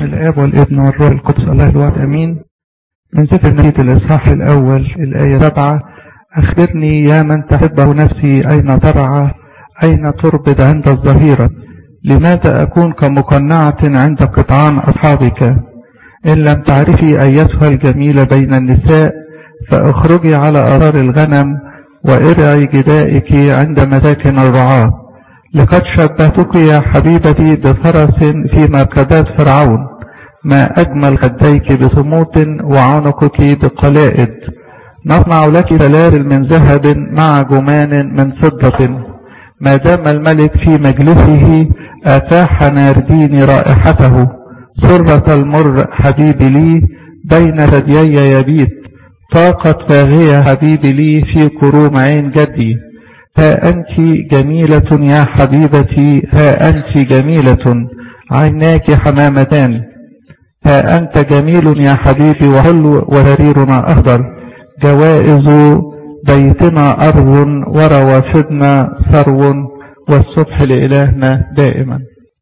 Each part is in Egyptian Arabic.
باسم الآب والابن والروح القدس الله الواحد أمين من سفر نبية الإصحاح الأول الآية سبعة أخبرني يا من تحبه نفسي أين ترعى أين تربد عند الظهيرة لماذا أكون كمقنعة عند قطعان أصحابك إن لم تعرفي أيتها الجميلة بين النساء فاخرجي على أرار الغنم وارعي جدائك عند مساكن الرعاة لقد شبهتك يا حبيبتي بفرس في مركبات فرعون ما أجمل خديك بصموت وعنقك بقلائد نصنع لك سلال من ذهب مع جمان من فضة ما دام الملك في مجلسه أتاح ناردين رائحته سرة المر حبيبي لي بين ثديي يبيت طاقة فاغية حبيبي لي في كروم عين جدي ها أنت جميلة يا حبيبتي ها أنت جميلة عيناك حمامتان ها أنت جميل يا حبيبي وحلو وسريرنا أخضر جوائز بيتنا أرض وروافدنا ثرو والصبح لإلهنا دائما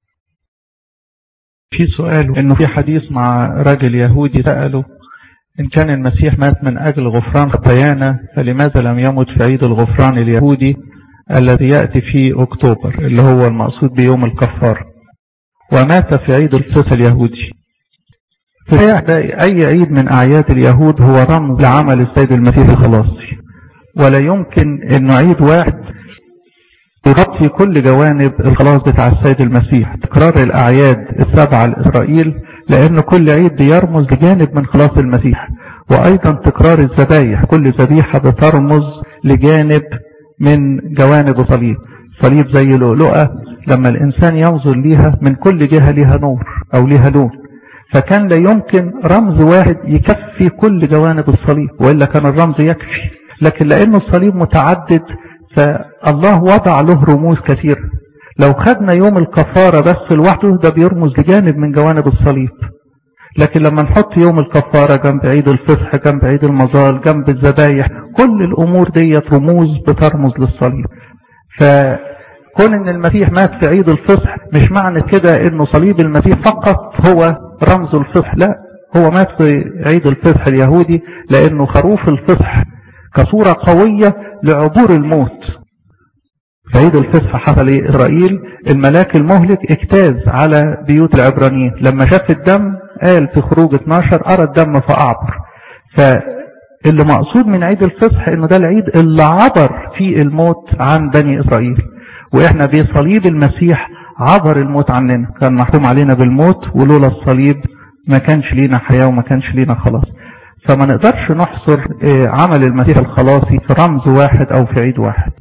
في سؤال انه في حديث مع راجل يهودي سأله ان كان المسيح مات من اجل غفران خطايانا فلماذا لم يمت في عيد الغفران اليهودي الذي يأتي في اكتوبر اللي هو المقصود بيوم الكفار ومات في عيد الفصح اليهودي في اي عيد من اعياد اليهود هو رمز لعمل السيد المسيح الخلاصي ولا يمكن انه عيد واحد يغطي كل جوانب الخلاص بتاع السيد المسيح تكرار الأعياد السبعة لإسرائيل لأن كل عيد بيرمز لجانب من خلاص المسيح وأيضا تكرار الذبايح كل ذبيحة بترمز لجانب من جوانب الصليب صليب زي لؤلؤة لما الإنسان ينظر ليها من كل جهة ليها نور أو ليها لون فكان لا يمكن رمز واحد يكفي كل جوانب الصليب وإلا كان الرمز يكفي لكن لأن الصليب متعدد فالله وضع له رموز كثيرة لو خدنا يوم الكفارة بس لوحده ده بيرمز لجانب من جوانب الصليب لكن لما نحط يوم الكفارة جنب عيد الفصح جنب عيد المظال جنب الذبايح كل الأمور دي رموز بترمز للصليب فكون ان المسيح مات في عيد الفصح مش معنى كده انه صليب المسيح فقط هو رمز الفصح لا هو مات في عيد الفصح اليهودي لانه خروف الفصح كصورة قوية لعبور الموت في عيد الفصح حصل ايه اسرائيل الملاك المهلك اجتاز على بيوت العبرانيين لما شاف الدم قال في خروج 12 ارى الدم فاعبر فاللي مقصود من عيد الفصح انه ده العيد اللي عبر فيه الموت عن بني اسرائيل واحنا بصليب المسيح عبر الموت عننا كان محكوم علينا بالموت ولولا الصليب ما كانش لينا حياة وما كانش لينا خلاص فما نقدرش نحصر عمل المسيح الخلاصي في رمز واحد او في عيد واحد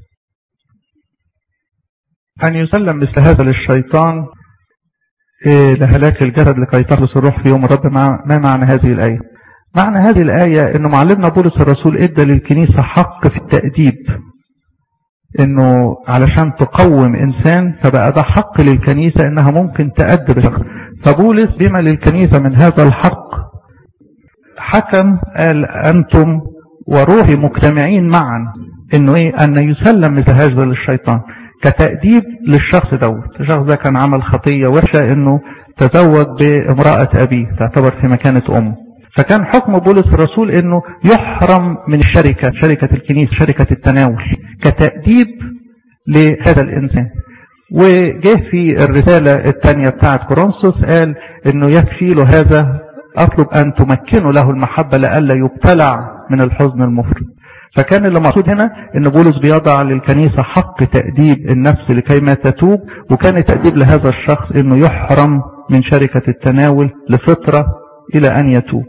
أن يسلم مثل هذا للشيطان لهلاك الجسد لكي تخلص الروح في يوم الرب ما معنى هذه الآية معنى هذه الآية أنه معلمنا بولس الرسول إدى للكنيسة حق في التأديب أنه علشان تقوم إنسان فبقى ده حق للكنيسة أنها ممكن تأدب شخص فبولس بما للكنيسة من هذا الحق حكم قال أنتم وروحي مجتمعين معا أنه إيه أن يسلم مثل هذا للشيطان كتأديب للشخص دوت الشخص ده كان عمل خطية وحشة انه تزوج بامرأة ابيه تعتبر في مكانة امه فكان حكم بولس الرسول انه يحرم من الشركة شركة الكنيسة شركة التناول كتأديب لهذا الانسان وجه في الرسالة الثانية بتاعت كورنثوس قال انه يكفي له هذا اطلب ان تمكنوا له المحبة لألا يبتلع من الحزن المفرط فكان اللي مقصود هنا ان بولس بيضع للكنيسة حق تأديب النفس لكي ما تتوب وكان تأديب لهذا الشخص انه يحرم من شركة التناول لفترة الى ان يتوب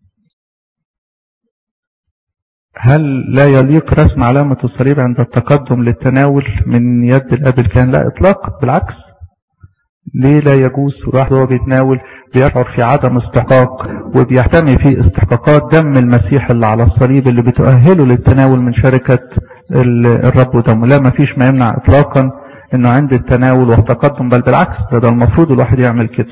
هل لا يليق رسم علامة الصليب عند التقدم للتناول من يد الاب الكاهن لا اطلاق بالعكس ليه لا يجوز الواحد وهو بيتناول بيشعر في عدم استحقاق وبيحتمي في استحقاقات دم المسيح اللي على الصليب اللي بتؤهله للتناول من شركة الرب ودمه لا ما فيش ما يمنع اطلاقا انه عند التناول والتقدم بل بالعكس ده, ده المفروض الواحد يعمل كده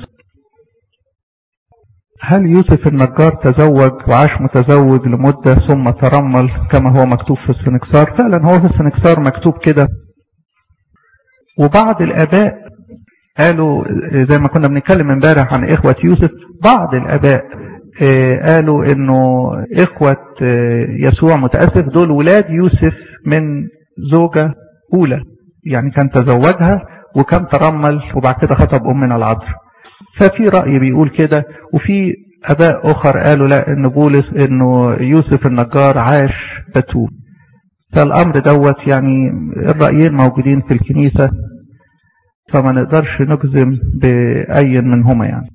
هل يوسف النجار تزوج وعاش متزوج لمدة ثم ترمل كما هو مكتوب في السنكسار فعلا هو في السنكسار مكتوب كده وبعض الاباء قالوا زي ما كنا بنتكلم امبارح عن إخوة يوسف بعض الآباء قالوا إنه إخوة يسوع متأسف دول ولاد يوسف من زوجة أولى يعني كان تزوجها وكان ترمل وبعد كده خطب أمنا العذراء ففي رأي بيقول كده وفي أباء أخر قالوا لا إن بولس إنه يوسف النجار عاش بتول فالأمر دوت يعني الرأيين موجودين في الكنيسة فما نقدرش نجزم بأي منهما يعني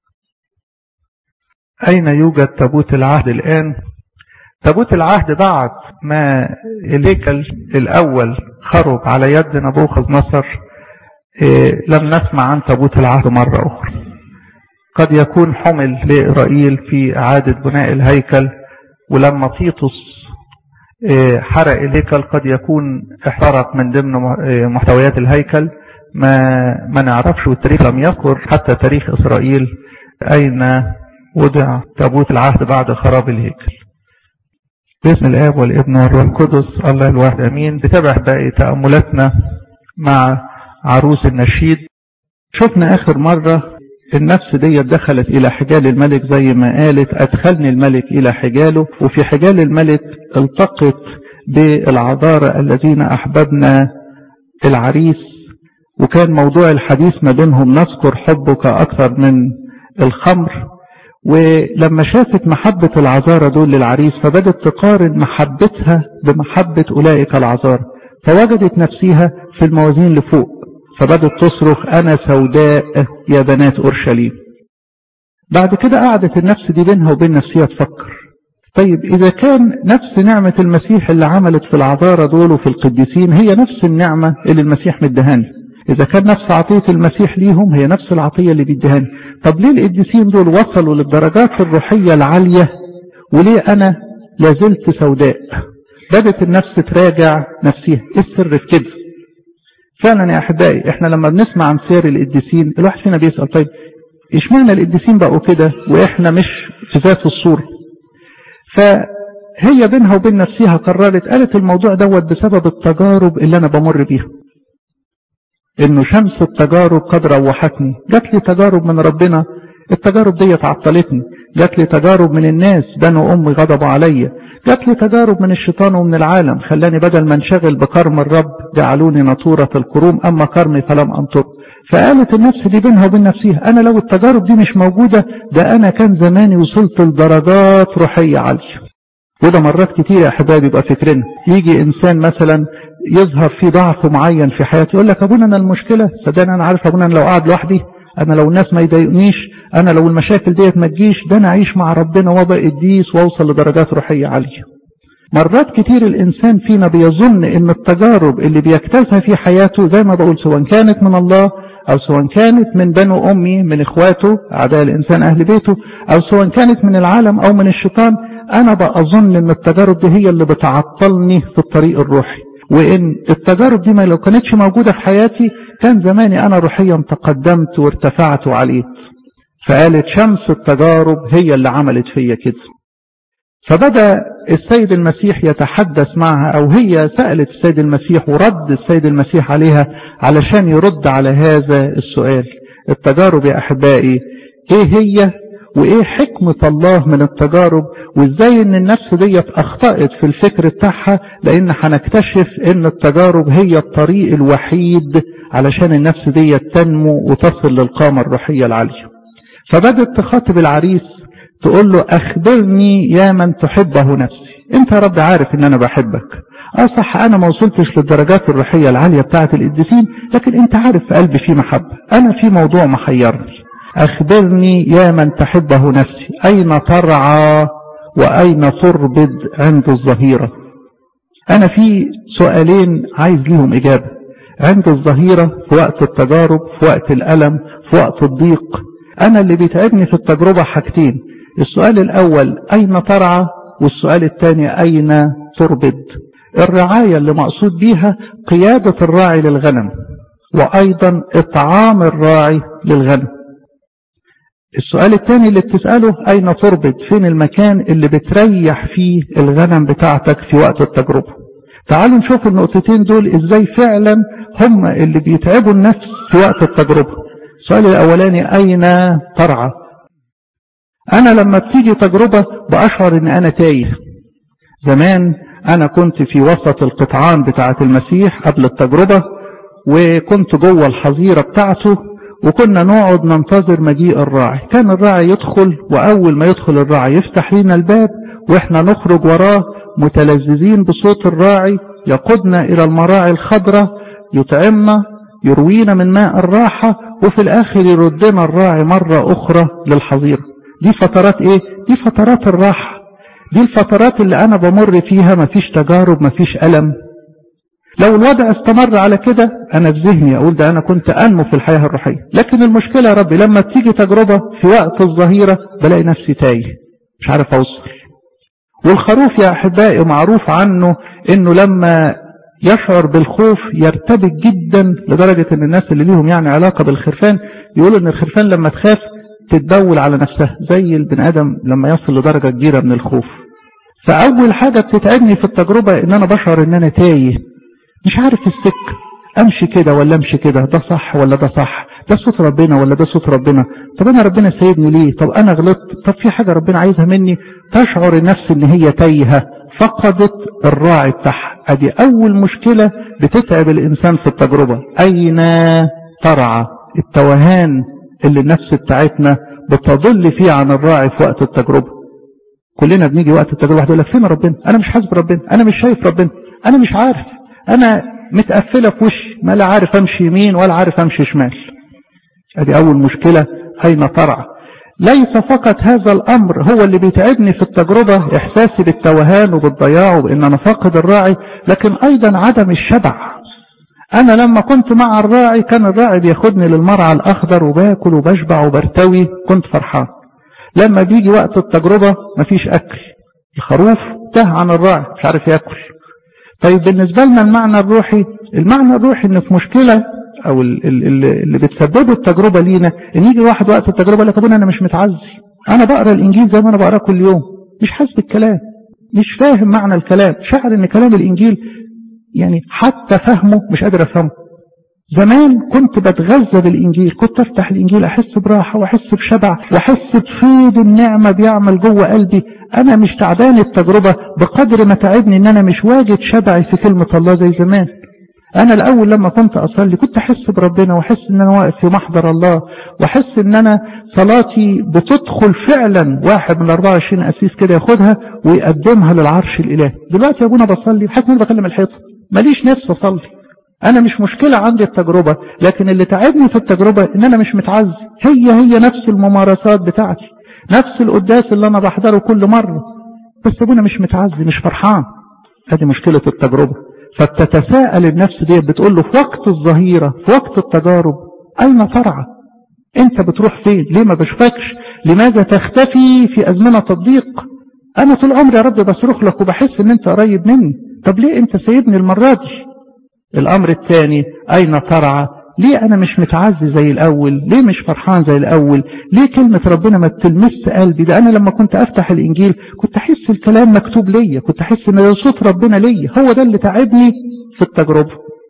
أين يوجد تابوت العهد الآن تابوت العهد بعد ما الهيكل الأول خرب على يد نبوخذ نصر إيه لم نسمع عن تابوت العهد مرة أخرى قد يكون حمل لإسرائيل في إعادة بناء الهيكل ولما تيتوس إيه حرق الهيكل قد يكون احترق من ضمن محتويات الهيكل ما ما نعرفش والتاريخ لم يذكر حتى تاريخ إسرائيل أين وضع تابوت العهد بعد خراب الهيكل باسم الآب والابن والروح القدس الله الواحد أمين بتابع باقي تأملاتنا مع عروس النشيد شفنا آخر مرة النفس دي دخلت إلى حجال الملك زي ما قالت أدخلني الملك إلى حجاله وفي حجال الملك التقت بالعذارى الذين أحببنا العريس وكان موضوع الحديث ما بينهم نذكر حبك أكثر من الخمر ولما شافت محبة العذارى دول للعريس فبدت تقارن محبتها بمحبة أولئك العذارى فوجدت نفسها في الموازين لفوق فبدت تصرخ أنا سوداء يا بنات أورشليم بعد كده قعدت النفس دي بينها وبين نفسها تفكر طيب إذا كان نفس نعمة المسيح اللي عملت في العذارى دول وفي القديسين هي نفس النعمة اللي المسيح مدهاني إذا كان نفس عطية المسيح ليهم هي نفس العطية اللي بيدهاني طب ليه القديسين دول وصلوا للدرجات الروحية العالية وليه أنا لازلت سوداء بدت النفس تراجع نفسها إيه السر في كده فعلا يا أحبائي إحنا لما بنسمع عن سير القديسين الواحد فينا بيسأل طيب إشمعنى القديسين بقوا كده وإحنا مش في ذات الصورة فهي بينها وبين نفسها قررت قالت الموضوع دوت بسبب التجارب اللي أنا بمر بيها انه شمس التجارب قد روحتني جات لي تجارب من ربنا التجارب دي عطلتني جات لي تجارب من الناس بنوا امي غضبوا عليا جات لي تجارب من الشيطان ومن العالم خلاني بدل ما انشغل بكرم الرب جعلوني نطورة الكروم اما كرمي فلم انطر فقالت النفس دي بينها وبين نفسها انا لو التجارب دي مش موجودة ده انا كان زماني وصلت لدرجات روحية عالية وده مرات كتير يا احبابي يبقى فكرنا يجي انسان مثلا يظهر في ضعف معين في حياته يقول لك ابونا انا المشكله صدقني انا عارف ابونا أنا لو قاعد لوحدي انا لو الناس ما يضايقنيش انا لو المشاكل ديت ما تجيش ده انا اعيش مع ربنا وابقى قديس واوصل لدرجات روحيه عاليه مرات كتير الانسان فينا بيظن ان التجارب اللي بيجتازها في حياته زي ما بقول سواء كانت من الله او سواء كانت من بنو امي من اخواته اعداء الانسان اهل بيته او سواء كانت من العالم او من الشيطان انا بقى اظن ان التجارب دي هي اللي بتعطلني في الطريق الروحي وان التجارب دي ما لو كانتش موجودة في حياتي كان زماني انا روحيا تقدمت وارتفعت وعليت فقالت شمس التجارب هي اللي عملت فيا كده فبدأ السيد المسيح يتحدث معها او هي سألت السيد المسيح ورد السيد المسيح عليها علشان يرد على هذا السؤال التجارب يا احبائي ايه هي وايه حكمة الله من التجارب وازاي ان النفس ديت اخطأت في الفكر بتاعها لان هنكتشف ان التجارب هي الطريق الوحيد علشان النفس ديت تنمو وتصل للقامة الروحية العالية فبدت تخاطب العريس تقول له اخبرني يا من تحبه نفسي انت يا رب عارف ان انا بحبك اه صح انا ما وصلتش للدرجات الروحية العالية بتاعة القديسين لكن انت عارف في قلبي في محبة انا في موضوع محيرني أخبرني يا من تحبه نفسي أين ترعى وأين تربد عند الظهيرة أنا في سؤالين عايز ليهم إجابة عند الظهيرة في وقت التجارب في وقت الألم في وقت الضيق أنا اللي بيتعبني في التجربة حاجتين السؤال الأول أين ترعى والسؤال الثاني أين تربد الرعاية اللي مقصود بيها قيادة الراعي للغنم وأيضا إطعام الراعي للغنم السؤال الثاني اللي بتسأله أين تربط فين المكان اللي بتريح فيه الغنم بتاعتك في وقت التجربة تعالوا نشوف النقطتين دول ازاي فعلا هم اللي بيتعبوا النفس في وقت التجربة السؤال الأولاني أين ترعى أنا لما بتيجي تجربة بأشعر أن أنا تايه زمان أنا كنت في وسط القطعان بتاعة المسيح قبل التجربة وكنت جوه الحظيرة بتاعته وكنا نقعد ننتظر مجيء الراعي كان الراعي يدخل وأول ما يدخل الراعي يفتح لنا الباب وإحنا نخرج وراه متلذذين بصوت الراعي يقودنا إلى المراعي الخضراء يطعمنا يروينا من ماء الراحة وفي الآخر يردنا الراعي مرة أخرى للحظيرة دي فترات إيه؟ دي فترات الراحة دي الفترات اللي أنا بمر فيها مفيش تجارب مفيش ألم لو الوضع استمر على كده أنا في ذهني أقول ده أنا كنت أنمو في الحياة الروحية لكن المشكلة يا ربي لما تيجي تجربة في وقت الظهيرة بلاقي نفسي تايه مش عارف أوصل والخروف يا أحبائي معروف عنه إنه لما يشعر بالخوف يرتبك جدا لدرجة ان الناس اللي ليهم يعني علاقة بالخرفان يقولوا ان الخرفان لما تخاف تتبول على نفسها زي البني ادم لما يصل لدرجة كبيرة من الخوف فاول حاجة بتتعبني في التجربة ان انا بشعر ان انا تايه مش عارف السكة امشي كده ولا امشي كده ده صح ولا ده صح ده صوت ربنا ولا ده صوت ربنا طب انا ربنا سايبني ليه طب انا غلطت طب في حاجة ربنا عايزها مني تشعر النفس ان هي تايهة فقدت الراعي بتاعها ادي اول مشكلة بتتعب الانسان في التجربة اين ترعى التوهان اللي النفس بتاعتنا بتضل فيه عن الراعي في وقت التجربة كلنا بنيجي وقت التجربة واحد يقول لك فين ربنا انا مش حاسب ربنا انا مش شايف ربنا انا مش عارف انا متقفلة في وشي ما لا عارف امشي يمين ولا عارف امشي شمال ادي اول مشكلة اين ترعى ليس فقط هذا الأمر هو اللي بيتعبني في التجربة إحساسي بالتوهان وبالضياع وبإن أنا فاقد الراعي لكن أيضا عدم الشبع أنا لما كنت مع الراعي كان الراعي بياخدني للمرعى الأخضر وباكل وبشبع وبرتوي كنت فرحان لما بيجي وقت التجربة مفيش أكل الخروف تاه عن الراعي مش عارف ياكل طيب بالنسبة لنا المعنى الروحي المعنى الروحي إن في مشكلة او اللي بتسببه التجربة لينا ان يجي واحد وقت التجربة لك انا مش متعزي انا بقرا الانجيل زي ما انا بقراه كل يوم مش حاسس بالكلام مش فاهم معنى الكلام شاعر ان كلام الانجيل يعني حتى فهمه مش قادر افهمه زمان كنت بتغذى بالانجيل كنت افتح الانجيل احس براحة واحس بشبع واحس بفيض النعمة بيعمل جوه قلبي انا مش تعبان التجربة بقدر ما تعبني ان انا مش واجد شبعي في كلمة الله زي زمان انا الاول لما كنت اصلي كنت احس بربنا واحس ان انا واقف في محضر الله واحس ان انا صلاتي بتدخل فعلا واحد من 24 اسيس كده ياخدها ويقدمها للعرش الالهي دلوقتي يا ابونا بصلي بحس ان انا بكلم الحيطه ماليش نفس اصلي انا مش مشكلة عندي التجربة لكن اللي تعبني في التجربة ان انا مش متعزي هي هي نفس الممارسات بتاعتي نفس القداس اللي انا بحضره كل مرة بس ابونا مش متعزي مش فرحان هذه مشكلة التجربة فبتتساءل النفس دي بتقول له في وقت الظهيرة في وقت التجارب أين ترعى انت بتروح فين ليه ما بشوفكش لماذا تختفي في أزمنة الضيق أنا طول عمري يا رب بصرخ لك وبحس ان انت قريب مني طب ليه انت سايبني المرة دي الأمر الثاني أين ترعى ليه أنا مش متعزي زي الأول ليه مش فرحان زي الأول ليه كلمة ربنا ما بتلمس قلبي ده أنا لما كنت أفتح الإنجيل كنت أحس الكلام مكتوب ليا كنت أحس إن ده صوت ربنا ليا هو ده اللي تعبني في التجربة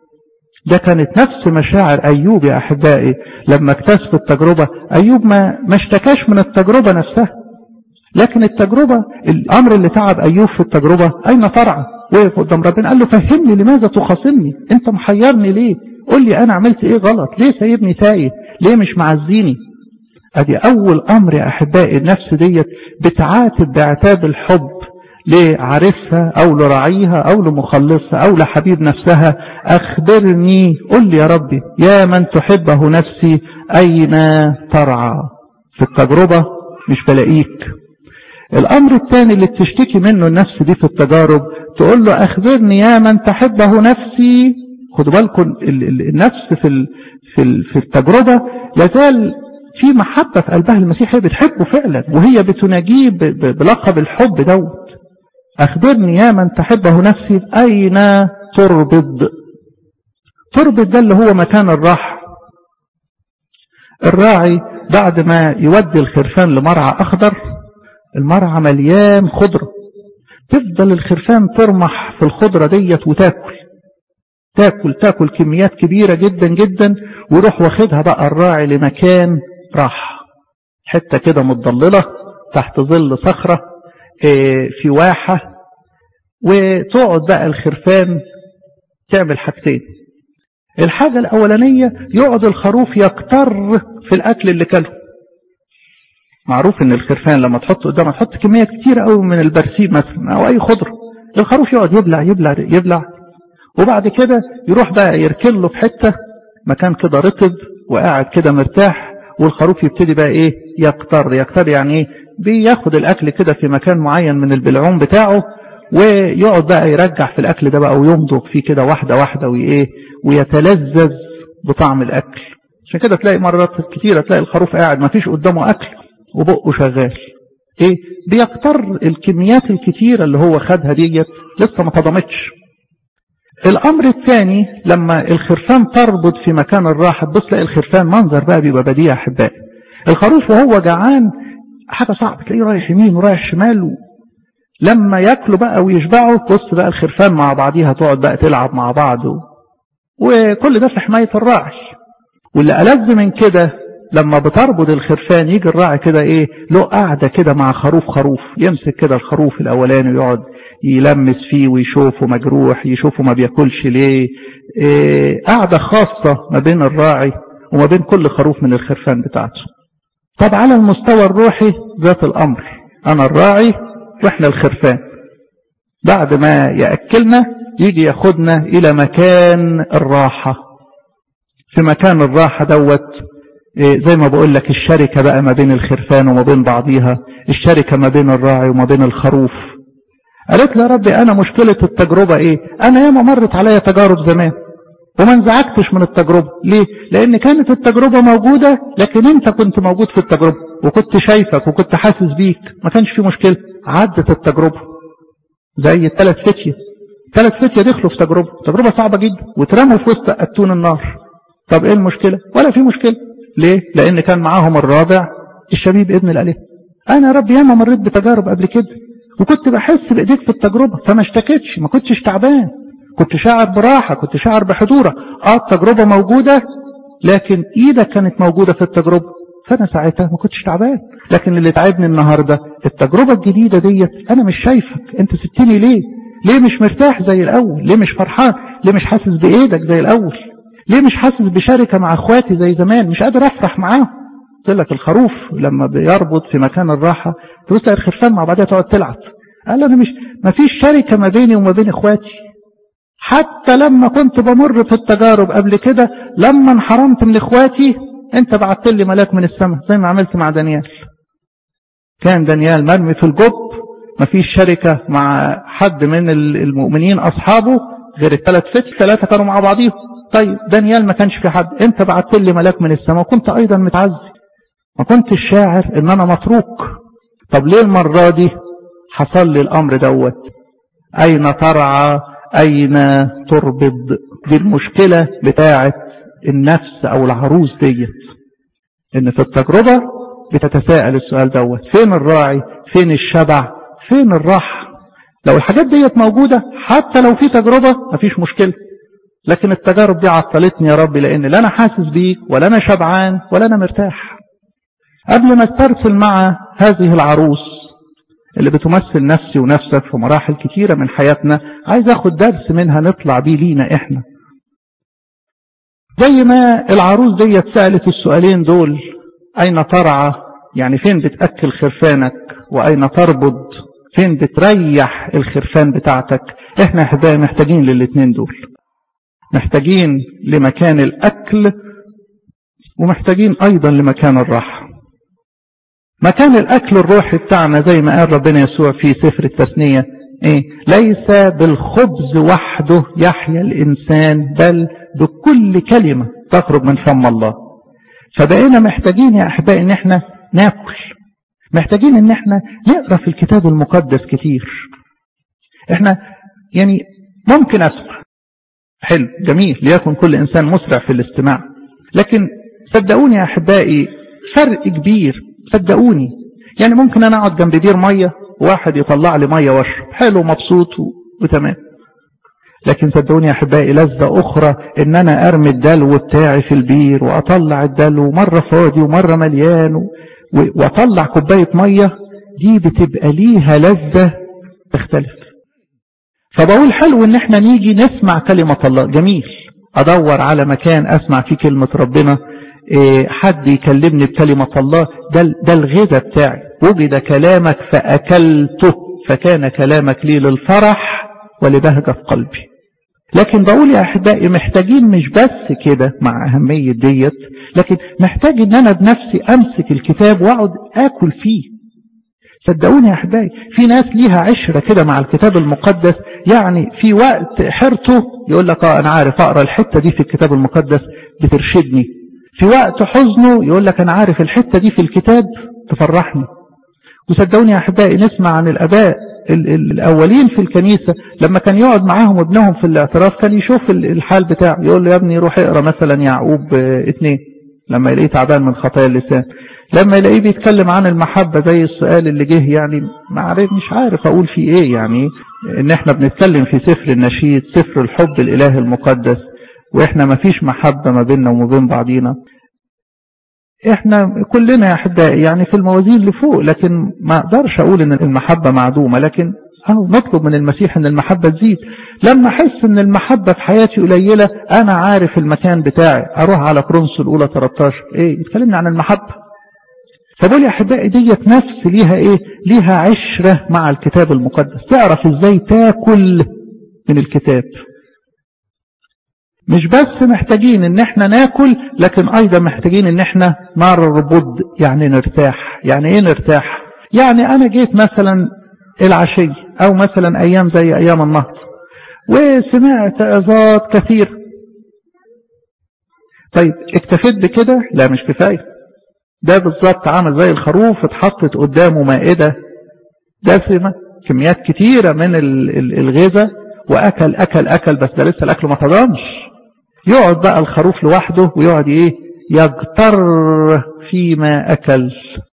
ده كانت نفس مشاعر أيوب يا أحبائي لما اكتشف التجربة أيوب ما, ما اشتكاش من التجربة نفسها لكن التجربة الأمر اللي تعب أيوب في التجربة أين ترعى وقف قدام ربنا قال له فهمني لماذا تخاصمني انت محيرني ليه قول لي انا عملت ايه غلط ليه سايبني تايه ليه مش معزيني ادي اول امر يا احبائي النفس ديت بتعاتب بعتاب الحب لعرفها او لراعيها او لمخلصها او لحبيب نفسها اخبرني قل لي يا ربي يا من تحبه نفسي اين ترعى في التجربة مش بلاقيك الامر الثاني اللي بتشتكي منه النفس دي في التجارب تقول له اخبرني يا من تحبه نفسي خدوا بالكم النفس في في في التجربه لازال في محبه في قلبها المسيح هي بتحبه فعلا وهي بتناجيه بلقب الحب دوت اخبرني يا من تحبه نفسي اين تربض تربض ده اللي هو مكان الراحه الراعي بعد ما يودي الخرفان لمرعى اخضر المرعى مليان خضره تفضل الخرفان ترمح في الخضرة ديت وتاكل تاكل تاكل كميات كبيرة جدا جدا ويروح واخدها بقى الراعي لمكان راحة حتة كده متضللة تحت ظل صخرة في واحة وتقعد بقى الخرفان تعمل حاجتين الحاجة الأولانية يقعد الخروف يكتر في الأكل اللي كله معروف ان الخرفان لما تحط قدامه تحط كمية كتيرة قوي من البرسيم مثلا او اي خضرة الخروف يقعد يبلع يبلع يبلع وبعد كده يروح بقى يركن له في حتة مكان كده رطب وقاعد كده مرتاح والخروف يبتدي بقى ايه يكتر يكتر يعني ايه بياخد الاكل كده في مكان معين من البلعوم بتاعه ويقعد بقى يرجع في الاكل ده بقى ويمضغ فيه كده واحدة واحدة وايه ويتلذذ بطعم الاكل عشان كده تلاقي مرات كتيرة تلاقي الخروف قاعد ما فيش قدامه اكل وبقه شغال ايه بيكتر الكميات الكتيرة اللي هو خدها ديت لسه ما تضمتش الامر الثاني لما الخرفان تربط في مكان الراحة تبص تلاقي الخرفان منظر بقى بيبقى بديع احبائي الخروف وهو جعان حاجة صعبة تلاقيه رايح يمين ورايح شمال و... لما ياكلوا بقى ويشبعوا بص بقى الخرفان مع بعضيها تقعد بقى تلعب مع بعض و... وكل ده في حماية الراعي واللي ألذ من كده لما بتربط الخرفان يجي الراعي كده ايه له قاعدة كده مع خروف خروف يمسك كده الخروف الاولاني ويقعد يلمس فيه ويشوفه مجروح يشوفه ما بياكلش ليه إيه قاعدة خاصة ما بين الراعي وما بين كل خروف من الخرفان بتاعته طب على المستوى الروحي ذات الامر انا الراعي واحنا الخرفان بعد ما يأكلنا يجي ياخدنا الى مكان الراحة في مكان الراحة دوت زي ما بقول لك الشركة بقى ما بين الخرفان وما بين بعضيها الشركة ما بين الراعي وما بين الخروف قالت لي يا ربي انا مشكلة التجربة ايه انا ياما مرت عليا تجارب زمان وما انزعجتش من التجربة ليه لان كانت التجربة موجودة لكن انت كنت موجود في التجربة وكنت شايفك وكنت حاسس بيك ما كانش في مشكلة عدت التجربة زي الثلاث فتية ثلاث فتية دخلوا في تجربة تجربة صعبة جدا واترموا في وسط أتون النار طب ايه المشكلة ولا في مشكلة ليه لان كان معاهم الرابع الشبيب ابن الاليه انا يا رب ياما مريت بتجارب قبل كده وكنت بحس بايديك في التجربة فما اشتكيتش ما كنتش تعبان كنت شاعر براحة كنت شاعر بحضورك اه التجربة موجودة لكن ايدك كانت موجودة في التجربة فانا ساعتها ما كنتش تعبان لكن اللي تعبني النهاردة التجربة الجديدة ديت انا مش شايفك انت سبتني ليه ليه مش مرتاح زي الاول ليه مش فرحان ليه مش حاسس بايدك زي الاول ليه مش حاسس بشركة مع اخواتي زي زمان مش قادر افرح معاهم قلت لك الخروف لما بيربط في مكان الراحة تبص الخرفان مع بعضها تقعد تلعب قال انا مش ما فيش شركة ما بيني وما بين اخواتي حتى لما كنت بمر في التجارب قبل كده لما انحرمت من اخواتي انت بعت لي ملاك من السماء زي ما عملت مع دانيال كان دانيال مرمي في الجب ما فيش شركة مع حد من المؤمنين اصحابه غير الثلاث ست ثلاثة كانوا مع بعضيهم طيب دانيال ما كانش في حد انت بعت لي ملاك من السماء وكنت ايضا متعزي ما كنتش شاعر ان انا متروك طب ليه المرة دي حصل لي الامر دوت اين ترعى اين تربض دي المشكلة بتاعة النفس او العروس ديت ان في التجربة بتتساءل السؤال دوت فين الراعي فين الشبع فين الراحة لو الحاجات ديت موجودة حتى لو في تجربة مفيش مشكلة لكن التجارب دي عطلتني يا رب لان لا انا حاسس بيك ولا انا شبعان ولا انا مرتاح قبل ما استرسل مع هذه العروس اللي بتمثل نفسي ونفسك في مراحل كتيرة من حياتنا عايز اخد درس منها نطلع بيه لينا احنا زي ما العروس دي سألت السؤالين دول اين ترعى يعني فين بتأكل خرفانك واين تربض فين بتريح الخرفان بتاعتك احنا احبائي محتاجين للاتنين دول محتاجين لمكان الاكل ومحتاجين ايضا لمكان الراحة مكان الاكل الروحي بتاعنا زي ما قال ربنا يسوع في سفر التثنية ايه ليس بالخبز وحده يحيا الانسان بل بكل كلمة تخرج من فم الله فبقينا محتاجين يا احبائي ان احنا ناكل محتاجين ان احنا نقرا في الكتاب المقدس كتير احنا يعني ممكن اسمع حلو جميل ليكن كل انسان مسرع في الاستماع لكن صدقوني يا احبائي فرق كبير صدقوني يعني ممكن انا اقعد جنب بير ميه واحد يطلع لي ميه واشرب حلو مبسوط وتمام لكن صدقوني يا احبائي لذة اخرى ان انا ارمي الدلو بتاعي في البير واطلع الدلو مرة فاضي ومرة مليان واطلع كوباية مية دي بتبقى ليها لذة تختلف فبقول حلو ان احنا نيجي نسمع كلمة الله جميل ادور على مكان اسمع فيه كلمة ربنا إيه حد يكلمني بكلمة الله ده, ده الغذاء بتاعي وجد كلامك فأكلته فكان كلامك لي للفرح ولبهجة في قلبي لكن بقول يا أحبائي محتاجين مش بس كده مع أهمية ديت لكن محتاج ان انا بنفسي امسك الكتاب واقعد اكل فيه صدقوني يا احبائي في ناس ليها عشرة كده مع الكتاب المقدس يعني في وقت حرته يقول لك اه انا عارف اقرا الحتة دي في الكتاب المقدس بترشدني في وقت حزنه يقول لك انا عارف الحتة دي في الكتاب تفرحني وصدقوني يا احبائي نسمع عن الاباء الاولين في الكنيسة لما كان يقعد معاهم ابنهم في الاعتراف كان يشوف الحال بتاعه يقول له يا ابني روح اقرا مثلا يعقوب اتنين لما يلاقيه تعبان من خطايا اللسان لما يلاقيه بيتكلم عن المحبة زي السؤال اللي جه يعني ما عارف مش عارف اقول فيه ايه يعني ان احنا بنتكلم في سفر النشيد سفر الحب الاله المقدس واحنا ما فيش محبة ما بيننا وما بين بعضينا احنا كلنا يا احبائي يعني في الموازين لفوق لكن ما اقدرش اقول ان المحبة معدومة لكن أو نطلب من المسيح ان المحبة تزيد لما احس ان المحبة في حياتي قليلة انا عارف المكان بتاعي اروح على كرونس الاولى 13 ايه يتكلمنا عن المحبة فبقول يا احبائي ديت نفس ليها ايه ليها عشرة مع الكتاب المقدس تعرف ازاي تاكل من الكتاب مش بس محتاجين ان احنا ناكل لكن ايضا محتاجين ان احنا نربض يعني نرتاح يعني ايه نرتاح يعني انا جيت مثلا العشي او مثلا ايام زي ايام النهض وسمعت عظات كثير طيب اكتفيت بكده لا مش كفايه ده بالظبط عامل زي الخروف اتحطت قدامه مائدة دسمة كميات كتيرة من الغذاء واكل اكل اكل بس ده لسه الاكل ما تضمش يقعد بقى الخروف لوحده ويقعد ايه يغتر فيما اكل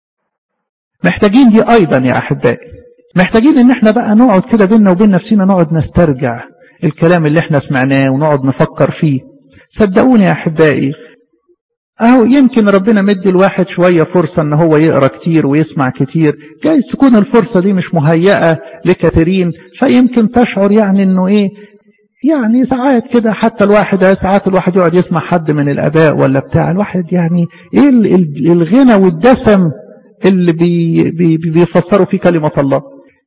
محتاجين دي ايضا يا احبائي محتاجين ان احنا بقى نقعد كده بينا وبين نفسنا نقعد نسترجع الكلام اللي احنا سمعناه ونقعد نفكر فيه صدقوني يا احبائي اهو يمكن ربنا مدي الواحد شوية فرصة ان هو يقرأ كتير ويسمع كتير جايز تكون الفرصة دي مش مهيئة لكثيرين فيمكن تشعر يعني انه ايه يعني ساعات كده حتى الواحد ساعات الواحد يقعد يسمع حد من الاباء ولا بتاع الواحد يعني ايه الغنى والدسم اللي بي بي بيفسروا فيه كلمة الله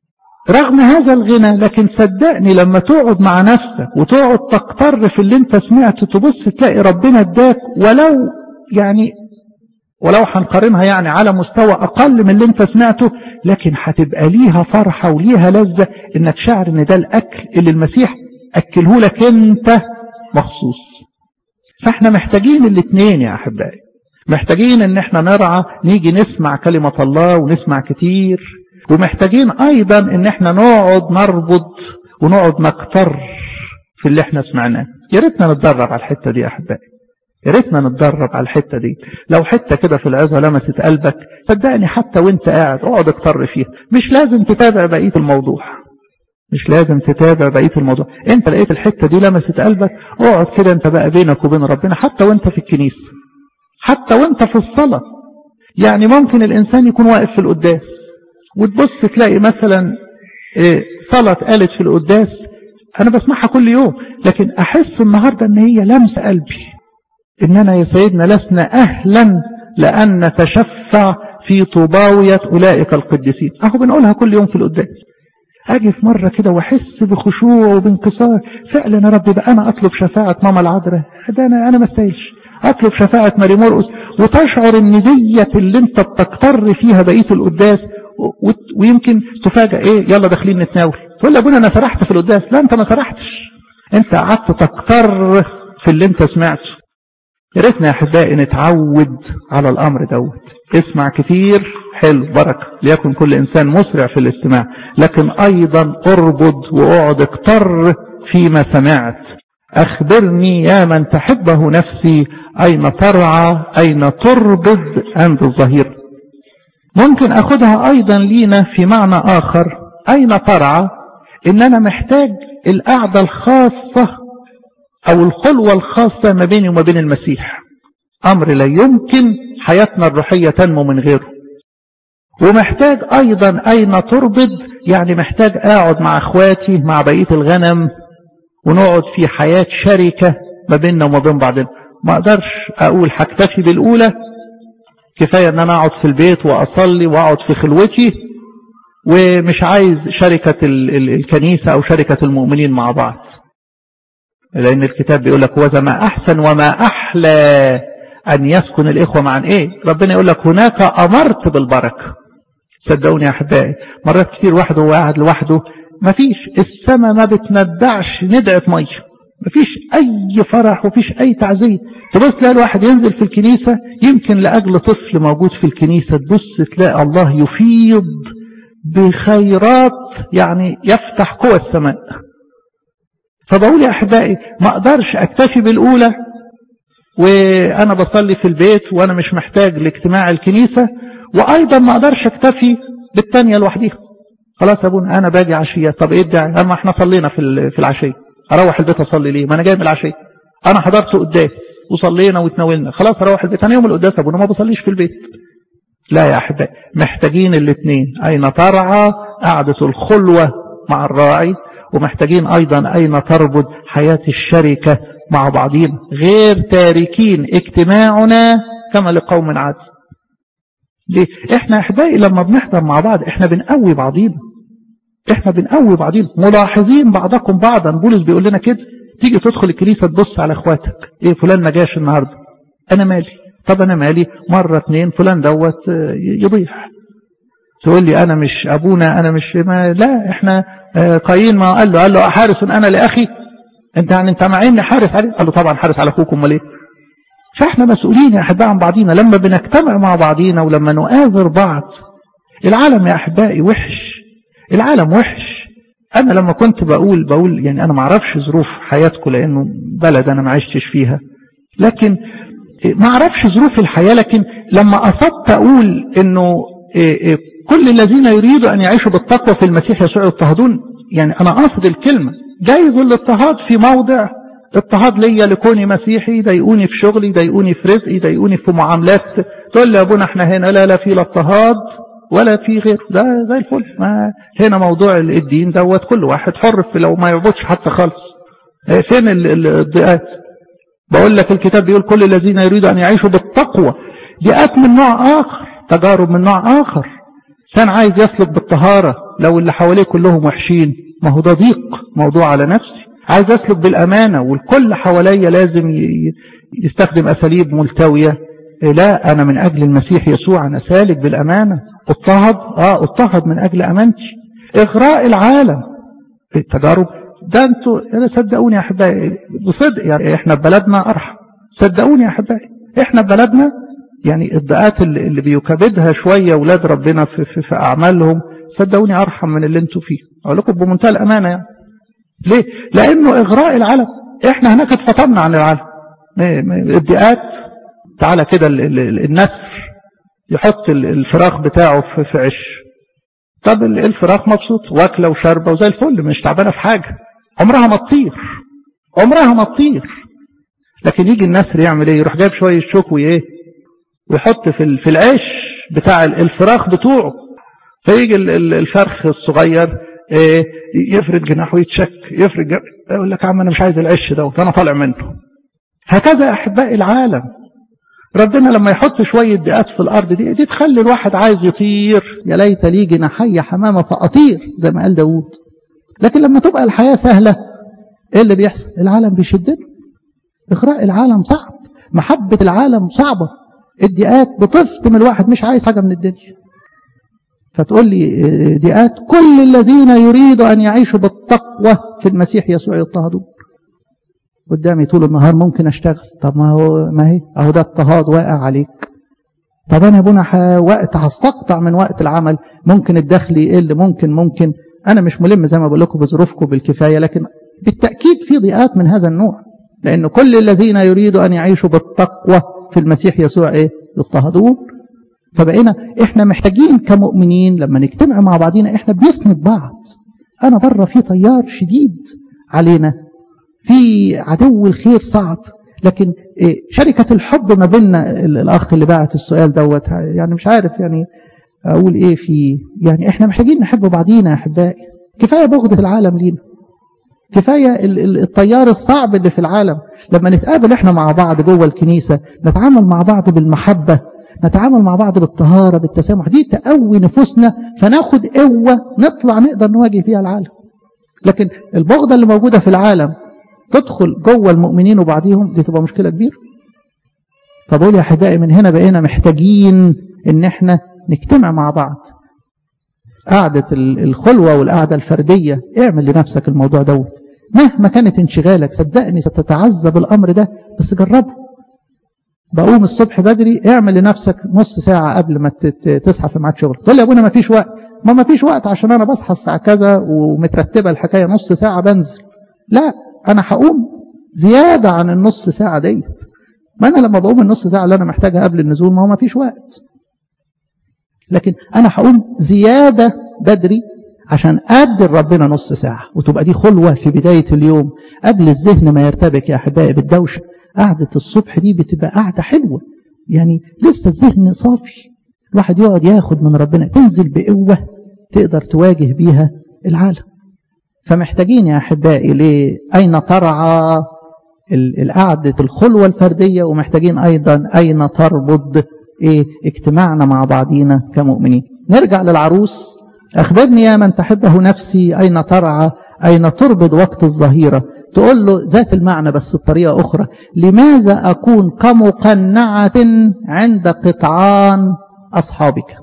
رغم هذا الغنى لكن صدقني لما تقعد مع نفسك وتقعد تقتر في اللي انت سمعته تبص تلاقي ربنا اداك ولو يعني ولو هنقارنها يعني على مستوى أقل من اللي انت سمعته لكن هتبقى ليها فرحة وليها لذة انك شعر ان ده الأكل اللي المسيح أكله لك انت مخصوص فاحنا محتاجين الاثنين يا أحبائي محتاجين ان احنا نرعى نيجي نسمع كلمة الله ونسمع كتير ومحتاجين ايضا ان احنا نقعد نربط ونقعد نكتر في اللي احنا سمعناه يا ريتنا نتدرب على الحتة دي يا أحبائي يا ريتنا نتدرب على الحتة دي لو حتة كده في العظة لمست قلبك صدقني حتى وانت قاعد اقعد اكتر فيها مش لازم تتابع بقية الموضوع مش لازم تتابع بقية الموضوع انت لقيت الحتة دي لمست قلبك اقعد كده انت بقى بينك وبين ربنا حتى وانت في الكنيسة حتى وانت في الصلاة يعني ممكن الانسان يكون واقف في القداس وتبص تلاقي مثلا صلاة قالت في القداس انا بسمعها كل يوم لكن احس النهاردة ان هي لمس قلبي إننا يا سيدنا لسنا أهلا لأن نتشفع في طوباوية أولئك القديسين أهو بنقولها كل يوم في القداس أجي في مرة كده وأحس بخشوع وبانكسار فعلا يا رب بقى أنا أطلب شفاعة ماما العذراء ده أنا أنا ما استاهلش أطلب شفاعة ماري مرقس وتشعر إن ديت اللي أنت بتقتر فيها بقية القداس ويمكن تفاجأ إيه يلا داخلين نتناول تقول لي أبونا أنا سرحت في القداس لا أنت ما سرحتش أنت قعدت تقتر في اللي أنت سمعته يا ريتنا يا احبائي نتعود على الامر دوت اسمع كتير حلو بركة ليكن كل انسان مسرع في الاستماع لكن ايضا اربض واقعد اكتر فيما سمعت اخبرني يا من تحبه نفسي اين ترعى اين تربض عند الظهير ممكن اخدها ايضا لينا في معنى اخر اين ترعى ان انا محتاج القعدة الخاصة او الخلوة الخاصة ما بيني وما بين المسيح امر لا يمكن حياتنا الروحية تنمو من غيره ومحتاج ايضا اين تربض يعني محتاج اقعد مع اخواتي مع بقية الغنم ونقعد في حياة شركة ما بيننا وما بين بعضنا ما اقدرش اقول هكتفي بالاولى كفاية ان انا اقعد في البيت واصلي واقعد في خلوتي ومش عايز شركة الكنيسة او شركة المؤمنين مع بعض لان الكتاب بيقول لك وذا ما احسن وما احلى ان يسكن الاخوة معا ايه ربنا يقول لك هناك امرت بالبركة صدقوني يا احبائي مرات كتير واحد هو قاعد لوحده مفيش السماء ما بتندعش ندعة ميه مفيش اي فرح ومفيش اي تعزية تبص تلاقي الواحد ينزل في الكنيسة يمكن لاجل طفل موجود في الكنيسة تبص تلاقي الله يفيض بخيرات يعني يفتح قوى السماء فبقول يا احبائي ما اقدرش اكتفي بالاولى وانا بصلي في البيت وانا مش محتاج لاجتماع الكنيسة وايضا ما اقدرش اكتفي بالتانية لوحديها خلاص يا ابونا انا باجي عشية طب ايه الداعي اما احنا صلينا في في العشية اروح البيت اصلي ليه ما انا جاي من العشية انا حضرت قداس وصلينا وتناولنا خلاص اروح البيت انا يوم القداس ابونا ما بصليش في البيت لا يا احبائي محتاجين الاثنين اين ترعى قعدة الخلوة مع الراعي ومحتاجين ايضا اين تربط حياة الشركة مع بعضهم غير تاركين اجتماعنا كما لقوم عاد ليه احنا احبائي لما بنحضر مع بعض احنا بنقوي بعضينا احنا بنقوي بعضينا ملاحظين بعضكم بعضا بولس بيقول لنا كده تيجي تدخل الكنيسة تبص على اخواتك ايه فلان ما جاش النهاردة انا مالي طب انا مالي مرة اتنين فلان دوت يضيح تقول لي انا مش ابونا انا مش ما لا احنا قايين ما قال له قال له حارس انا لاخي انت يعني انت معين حارس عليه قال له طبعا حارس على اخوكم امال ايه فاحنا مسؤولين يا احباء عن بعضينا لما بنجتمع مع بعضينا ولما نؤازر بعض العالم يا احبائي وحش العالم وحش انا لما كنت بقول بقول يعني انا ما اعرفش ظروف حياتكم لانه بلد انا ما عشتش فيها لكن ما اعرفش ظروف الحياة لكن لما قصدت اقول انه كل الذين يريدوا ان يعيشوا بالتقوى في المسيح يسوع يضطهدون يعني انا قصد الكلمة جايز الاضطهاد في موضع اضطهاد ليا لكوني مسيحي يضايقوني في شغلي يضايقوني في رزقي يضايقوني في معاملات تقول لي يا ابونا احنا هنا لا لا في لا اضطهاد ولا في غيره ده زي الفل ما هنا موضوع الدين دوت كل واحد حر في لو ما يعبدش حتى خالص فين الضيقات بقول لك الكتاب بيقول كل الذين يريدوا ان يعيشوا بالتقوى ضيقات من نوع اخر تجارب من نوع اخر كان عايز يسلك بالطهارة لو اللي حواليه كلهم وحشين ما هو ده ضيق موضوع على نفسي عايز اسلك بالامانة والكل حواليا لازم يستخدم اساليب ملتوية لا انا من اجل المسيح يسوع انا سالك بالامانة اضطهد اه اضطهد من اجل امانتي اغراء العالم التجارب ده انتوا انا صدقوني يا احبائي بصدق يعني احنا ببلدنا ارحم صدقوني يا احبائي احنا ببلدنا يعني الضيقات اللي بيكبدها شوية ولاد ربنا في, في, في اعمالهم صدقوني ارحم من اللي انتوا فيه اقول لكم بمنتهى الامانة يعني ليه لانه اغراء العالم احنا هناك اتفطرنا عن العالم الضيقات تعالى كده النسر يحط الفراخ بتاعه في, في عش طب الفراخ مبسوط واكله وشاربه وزي الفل مش تعبانه في حاجه عمرها ما تطير عمرها ما تطير لكن يجي النسر يعمل ايه يروح جايب شويه شوك وايه ويحط في في العيش بتاع الفراخ بتوعه فيجي الفرخ الصغير إيه يفرد جناحه يتشك يفرد جناحه يقول لك يا عم انا مش عايز العش دوت انا طالع منه هكذا احباء العالم ربنا لما يحط شوية دقات في الأرض دي دي تخلي الواحد عايز يطير يا ليت لي جناحي حمامة فأطير زي ما قال داوود لكن لما تبقى الحياة سهلة ايه اللي بيحصل العالم بيشدنا إغراء العالم صعب محبة العالم صعبة الدقات بتفتم الواحد مش عايز حاجة من الدنيا فتقول لي دقات كل الذين يريدوا أن يعيشوا بالتقوى في المسيح يسوع يضطهدون قدامي طول النهار ممكن اشتغل طب ما هو ما هي اهو ده اضطهاد واقع عليك طب انا ابونا وقت هستقطع من وقت العمل ممكن الدخل يقل ممكن ممكن انا مش ملم زي ما بقول لكم بظروفكم بالكفايه لكن بالتاكيد في ضيقات من هذا النوع لان كل الذين يريدوا ان يعيشوا بالتقوى في المسيح يسوع ايه يضطهدون فبقينا احنا محتاجين كمؤمنين لما نجتمع مع بعضينا احنا بنسند بعض أنا بره في تيار شديد علينا في عدو الخير صعب لكن شركة الحب ما بيننا الأخ اللي بعت السؤال دوت يعني مش عارف يعني أقول إيه في يعني إحنا محتاجين نحب بعضينا يا أحبائي كفاية بغضة العالم لينا كفاية التيار الصعب اللي في العالم لما نتقابل إحنا مع بعض جوه الكنيسة نتعامل مع بعض بالمحبة نتعامل مع بعض بالطهارة بالتسامح دي تقوي نفوسنا فناخد قوة نطلع نقدر نواجه فيها العالم لكن البغضة اللي موجودة في العالم تدخل جوه المؤمنين وبعضهم دي تبقى مشكلة كبيرة فبقول يا أحبائي من هنا بقينا محتاجين ان احنا نجتمع مع بعض قعدة الخلوة والقعدة الفردية اعمل لنفسك الموضوع دوت مهما كانت انشغالك صدقني ستتعذب الأمر ده بس جربه بقوم الصبح بدري اعمل لنفسك نص ساعة قبل ما تصحى في ميعاد شغل تقول لي يا ابونا ما فيش وقت ما ما فيش وقت عشان انا بصحى الساعة كذا ومترتبة الحكاية نص ساعة بنزل لا انا هقوم زيادة عن النص ساعة ديت ما انا لما بقوم النص ساعة اللي انا محتاجها قبل النزول ما هو ما فيش وقت لكن انا هقوم زيادة بدري عشان ادي ربنا نص ساعة وتبقى دي خلوة في بداية اليوم قبل الذهن ما يرتبك يا احبائي بالدوشة قعدة الصبح دي بتبقى قعدة حلوة يعني لسه الذهن صافي الواحد يقعد ياخد من ربنا تنزل بقوة تقدر تواجه بيها العالم فمحتاجين يا أحبائي لأين ترعى القعدة الخلوة الفردية ومحتاجين أيضا أين تربط إيه اجتماعنا مع بعضينا كمؤمنين نرجع للعروس أخبرني يا من تحبه نفسي أين ترعى أين تربط وقت الظهيرة تقول له ذات المعنى بس بطريقة أخرى لماذا أكون كمقنعة عند قطعان أصحابك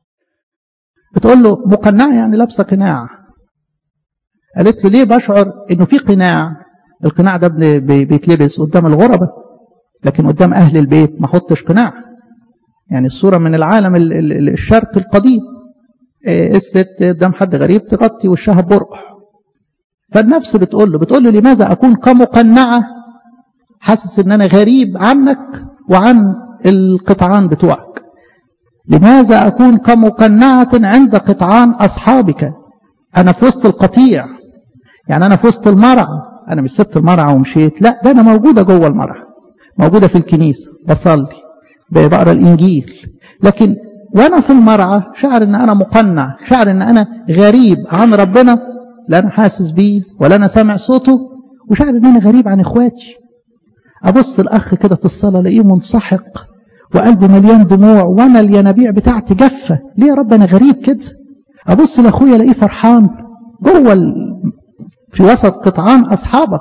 بتقول له مقنعة يعني لابسة قناع قالت له ليه بشعر انه في قناع القناع ده بيتلبس قدام الغربة لكن قدام أهل البيت ما حطش قناع يعني الصورة من العالم الشرق القديم الست قدام حد غريب تغطي وشها برقع فالنفس بتقول له بتقول له لماذا أكون كمقنعة حاسس ان انا غريب عنك وعن القطعان بتوعك لماذا أكون كمقنعة عند قطعان أصحابك أنا في وسط القطيع يعني أنا في وسط المرعى أنا مش سبت المرعى ومشيت لا ده أنا موجودة جوه المرعى موجودة في الكنيسة بصلي بقرا الإنجيل لكن وأنا في المرعى شعر إن أنا مقنع شعر إن أنا غريب عن ربنا لا أنا حاسس بيه ولا أنا سامع صوته وشعر إن أنا غريب عن إخواتي أبص الأخ كده في الصلاة ألاقيه منسحق وقلبه مليان دموع وأنا الينابيع بتاعتي جافة ليه يا رب أنا غريب كده أبص لأخويا ألاقيه فرحان جوه ال... في وسط قطعان أصحابك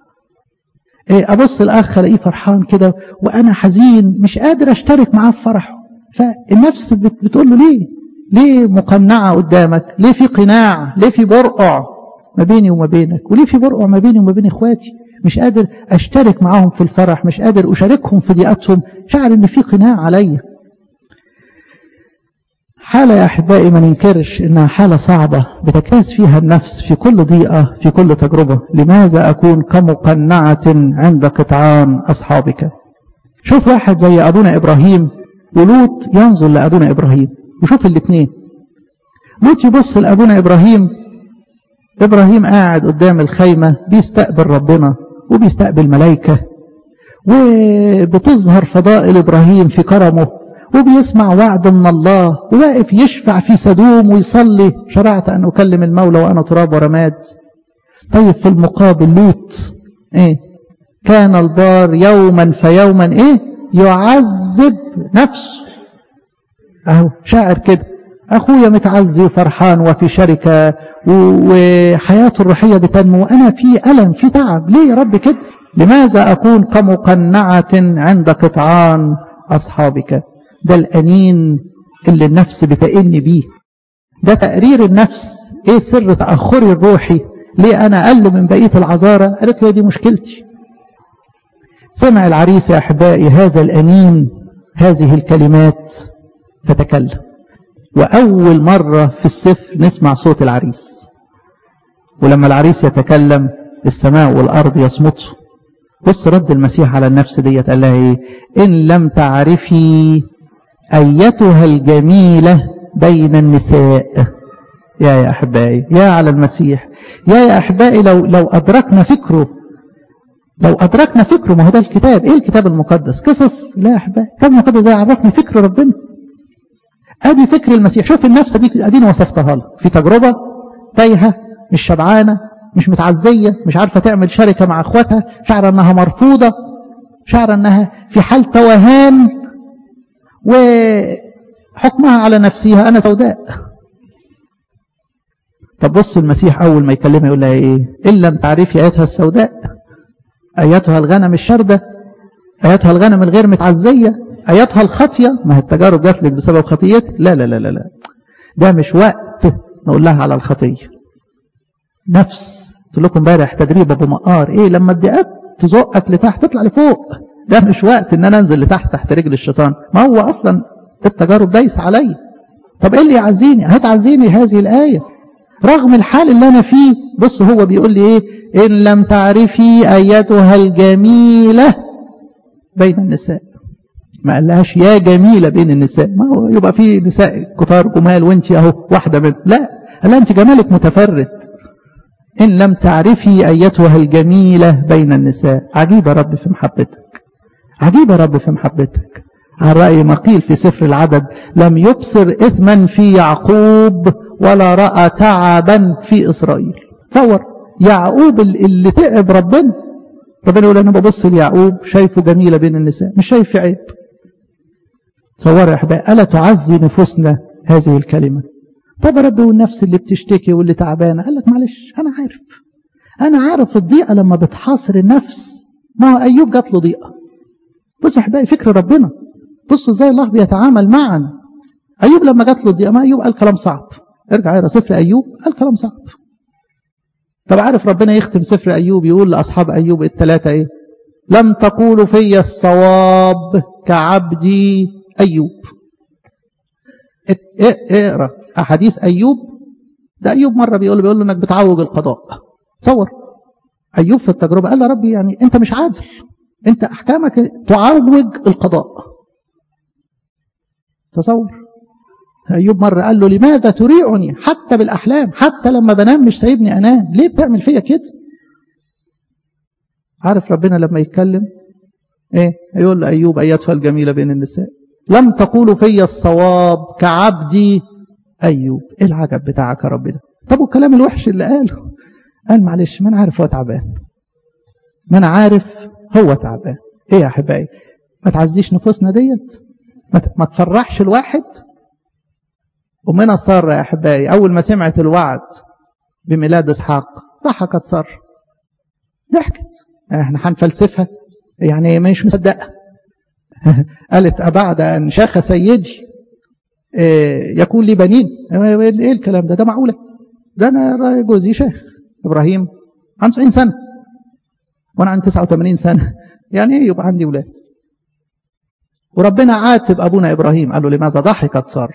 أبص الأخ ألاقيه فرحان كده وأنا حزين مش قادر أشترك معاه في فرحه فالنفس بتقول له ليه ليه مقنعة قدامك ليه في قناع ليه في برقع ما بيني وما بينك وليه في برقع ما بيني وما بين إخواتي مش قادر أشترك معاهم في الفرح مش قادر أشاركهم في ضيقتهم شعر إن في قناع عليا حالة يا أحبائي ما ننكرش إنها حالة صعبة بتكتاز فيها النفس في كل ضيقة في كل تجربة لماذا أكون كمقنعة عند قطعان أصحابك شوف واحد زي أبونا إبراهيم ولوط ينظر لأبونا إبراهيم وشوف الاثنين لوط يبص لأبونا إبراهيم إبراهيم قاعد قدام الخيمة بيستقبل ربنا وبيستقبل ملايكة وبتظهر فضائل إبراهيم في كرمه وبيسمع وعد من الله وواقف يشفع في سدوم ويصلي شرعت أن أكلم المولى وأنا تراب ورماد طيب في المقابل لوط إيه كان البار يوما فيوما إيه يعذب نفسه أهو شاعر كده أخويا متعزي وفرحان وفي شركة وحياته الروحية بتنمو وأنا في ألم في تعب ليه يا رب كده لماذا أكون كمقنعة عند قطعان أصحابك ده الأنين اللي النفس بتأن بيه ده تقرير النفس ايه سر تأخري الروحي ليه أنا أقل من بقية العذارة قالت له دي مشكلتي سمع العريس يا أحبائي هذا الأنين هذه الكلمات فتكلم وأول مرة في السفر نسمع صوت العريس ولما العريس يتكلم السماء والأرض يصمتوا بص رد المسيح على النفس ديت قال لها ايه إن لم تعرفي أيتها الجميلة بين النساء يا يا أحبائي يا على المسيح يا يا أحبائي لو, لو أدركنا فكره لو أدركنا فكره ما هو ده الكتاب إيه الكتاب المقدس قصص لا يا أحبائي الكتاب المقدس زي عرفني فكر ربنا أدي فكر المسيح شوف النفس دي أديني وصفتها له في تجربة تايهة مش شبعانة مش متعزية مش عارفة تعمل شركة مع أخواتها شعر أنها مرفوضة شعر أنها في حال توهان وحكمها على نفسها أنا سوداء طب بص المسيح أول ما يكلمها يقول لها إيه إن لم تعرفي آياتها السوداء آياتها الغنم الشردة آياتها الغنم الغير متعزية آياتها الخطية ما هي التجارب جات لك بسبب خطيتك لا لا لا لا لا ده مش وقت نقول لها على الخطية نفس قلت لكم امبارح تدريب ابو مقار ايه لما الدقات تزقك لتحت تطلع لفوق ده مش وقت ان انا انزل لتحت تحت رجل الشيطان ما هو اصلا التجارب دايس عليا طب ايه اللي يعزيني هتعزيني هذه الايه رغم الحال اللي انا فيه بص هو بيقول لي ايه ان لم تعرفي ايتها الجميله بين النساء ما قالهاش يا جميله بين النساء ما هو يبقى في نساء كتار جمال وانت اهو واحده منهم لا قال انت جمالك متفرد إن لم تعرفي أيتها الجميلة بين النساء عجيب رب في محبتك عجيب رب في محبتك عن رأي ما قيل في سفر العدد لم يبصر إثما في يعقوب ولا رأى تعبا في إسرائيل تصور يعقوب اللي تعب ربنا ربنا يقول أنا ببص ليعقوب شايفه جميلة بين النساء مش شايف في عيب تصور يا أحبائي ألا تعزي نفوسنا هذه الكلمة طب يا رب والنفس اللي بتشتكي واللي تعبانه قال لك معلش انا عارف انا عارف الضيقه لما بتحاصر النفس ما هو ايوب جات له ضيقه بص يا احبائي فكر ربنا بصوا ازاي الله بيتعامل معنا ايوب لما جات له الضيقه ما ايوب قال كلام صعب ارجع اقرا سفر ايوب قال كلام صعب طب عارف ربنا يختم سفر ايوب يقول لاصحاب ايوب الثلاثه ايه لم تقولوا في الصواب كعبدي ايوب اقرا احاديث ايوب ده ايوب مره بيقول بيقول له انك بتعوج القضاء تصور ايوب في التجربه قال له ربي يعني انت مش عادل انت احكامك تعوج القضاء تصور ايوب مره قال له لماذا تريعني حتى بالاحلام حتى لما بنام مش سايبني انام ليه بتعمل فيا كده عارف ربنا لما يتكلم ايه يقول له ايوب ايتها الجميله بين النساء لم تقولوا في الصواب كعبدي أيوب إيه العجب بتاعك يا رب ده طب والكلام الوحش اللي قاله قال معلش ما أنا عارف هو تعبان ما أنا عارف هو تعبان إيه يا أحبائي ما تعزيش نفوسنا ديت ما تفرحش الواحد ومن سارة يا أحبائي أول ما سمعت الوعد بميلاد إسحاق ضحكت سارة ضحكت احنا هنفلسفها يعني مش مصدقه قالت أبعد أن شاخ سيدي يكون لي بنين ايه الكلام ده ده معقولة ده أنا جوزي شيخ إبراهيم عنده 90 سنة وأنا عندي 89 سنة يعني ايه يبقى عندي ولاد وربنا عاتب أبونا إبراهيم قال له لماذا ضحكت سارة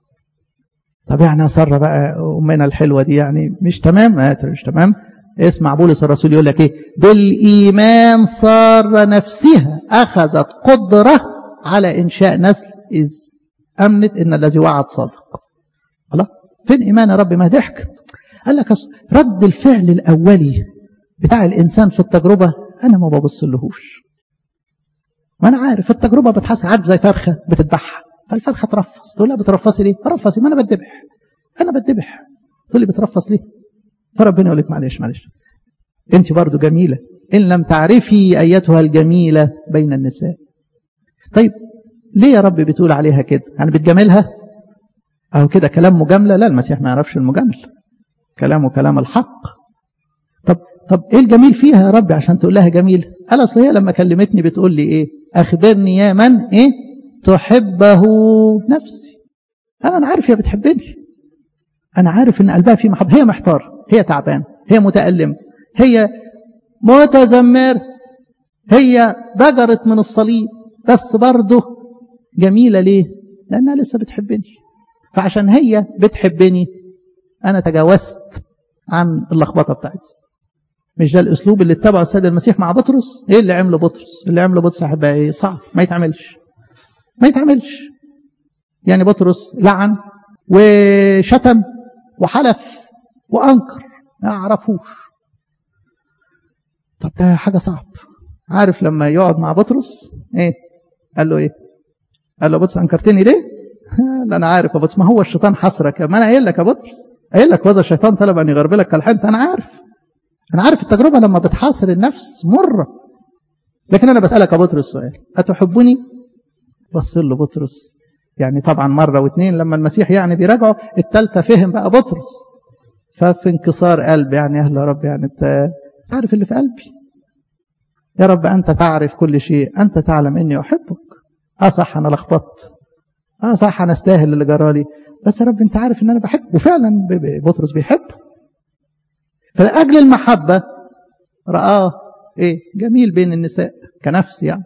طب يعني سارة بقى أمنا الحلوة دي يعني مش تمام مش تمام اسمع بولس الرسول يقول لك ايه بالإيمان صار نفسها أخذت قدرة على إنشاء نسل إذ أمنت إن الذي وعد صادق الله فين إيمان يا رب ما ضحكت قال لك رد الفعل الأولي بتاع الإنسان في التجربة أنا ما ببص لهوش ما أنا عارف التجربة بتحصل عارف زي فرخة بتذبحها فالفرخة ترفص تقول لها بترفصي ليه؟ ترفصي ما أنا بتذبح أنا بتذبح تقول لي بترفص ليه؟ فربنا يقول لك معلش معلش انت برضو جميلة إن لم تعرفي أيتها الجميلة بين النساء طيب ليه يا رب بتقول عليها كده يعني بتجاملها أو كده كلام مجاملة لا المسيح ما يعرفش المجاملة كلامه كلام الحق طب طب ايه الجميل فيها يا رب عشان تقول لها جميل قال اصل هي لما كلمتني بتقول لي ايه اخبرني يا من ايه تحبه نفسي انا انا عارف هي بتحبني انا عارف ان قلبها فيه محبه هي محتار هي تعبان هي متألم هي متذمر هي ضجرت من الصليب بس برضه جميلة ليه لأنها لسه بتحبني فعشان هي بتحبني أنا تجاوزت عن اللخبطة بتاعتي مش ده الأسلوب اللي اتبعه السيد المسيح مع بطرس إيه اللي عمله بطرس اللي عمله بطرس أحبائي صعب ما يتعملش ما يتعملش يعني بطرس لعن وشتم وحلف وأنكر ما يعرفوش طب ده حاجة صعب عارف لما يقعد مع بطرس ايه قال له ايه قال له بطرس انكرتني ليه لا انا عارف يا بطرس ما هو الشيطان حسرك ما انا قايل لك يا بطرس قايل لك وذا الشيطان طلب ان يغربلك كالحنت انا عارف انا عارف التجربه لما بتحاصر النفس مره لكن انا بسالك يا بطرس سؤال اتحبني بص له بطرس يعني طبعا مره واثنين لما المسيح يعني بيراجعه الثالثه فهم بقى بطرس ففي انكسار قلب يعني اهل يا رب يعني انت عارف اللي في قلبي يا رب انت تعرف كل شيء انت تعلم اني احبك اه صح انا لخبطت اه صح انا استاهل اللي جرالي بس يا رب انت عارف ان انا بحبه وفعلا بطرس بيحبه فلاجل المحبه رآه ايه جميل بين النساء كنفس يعني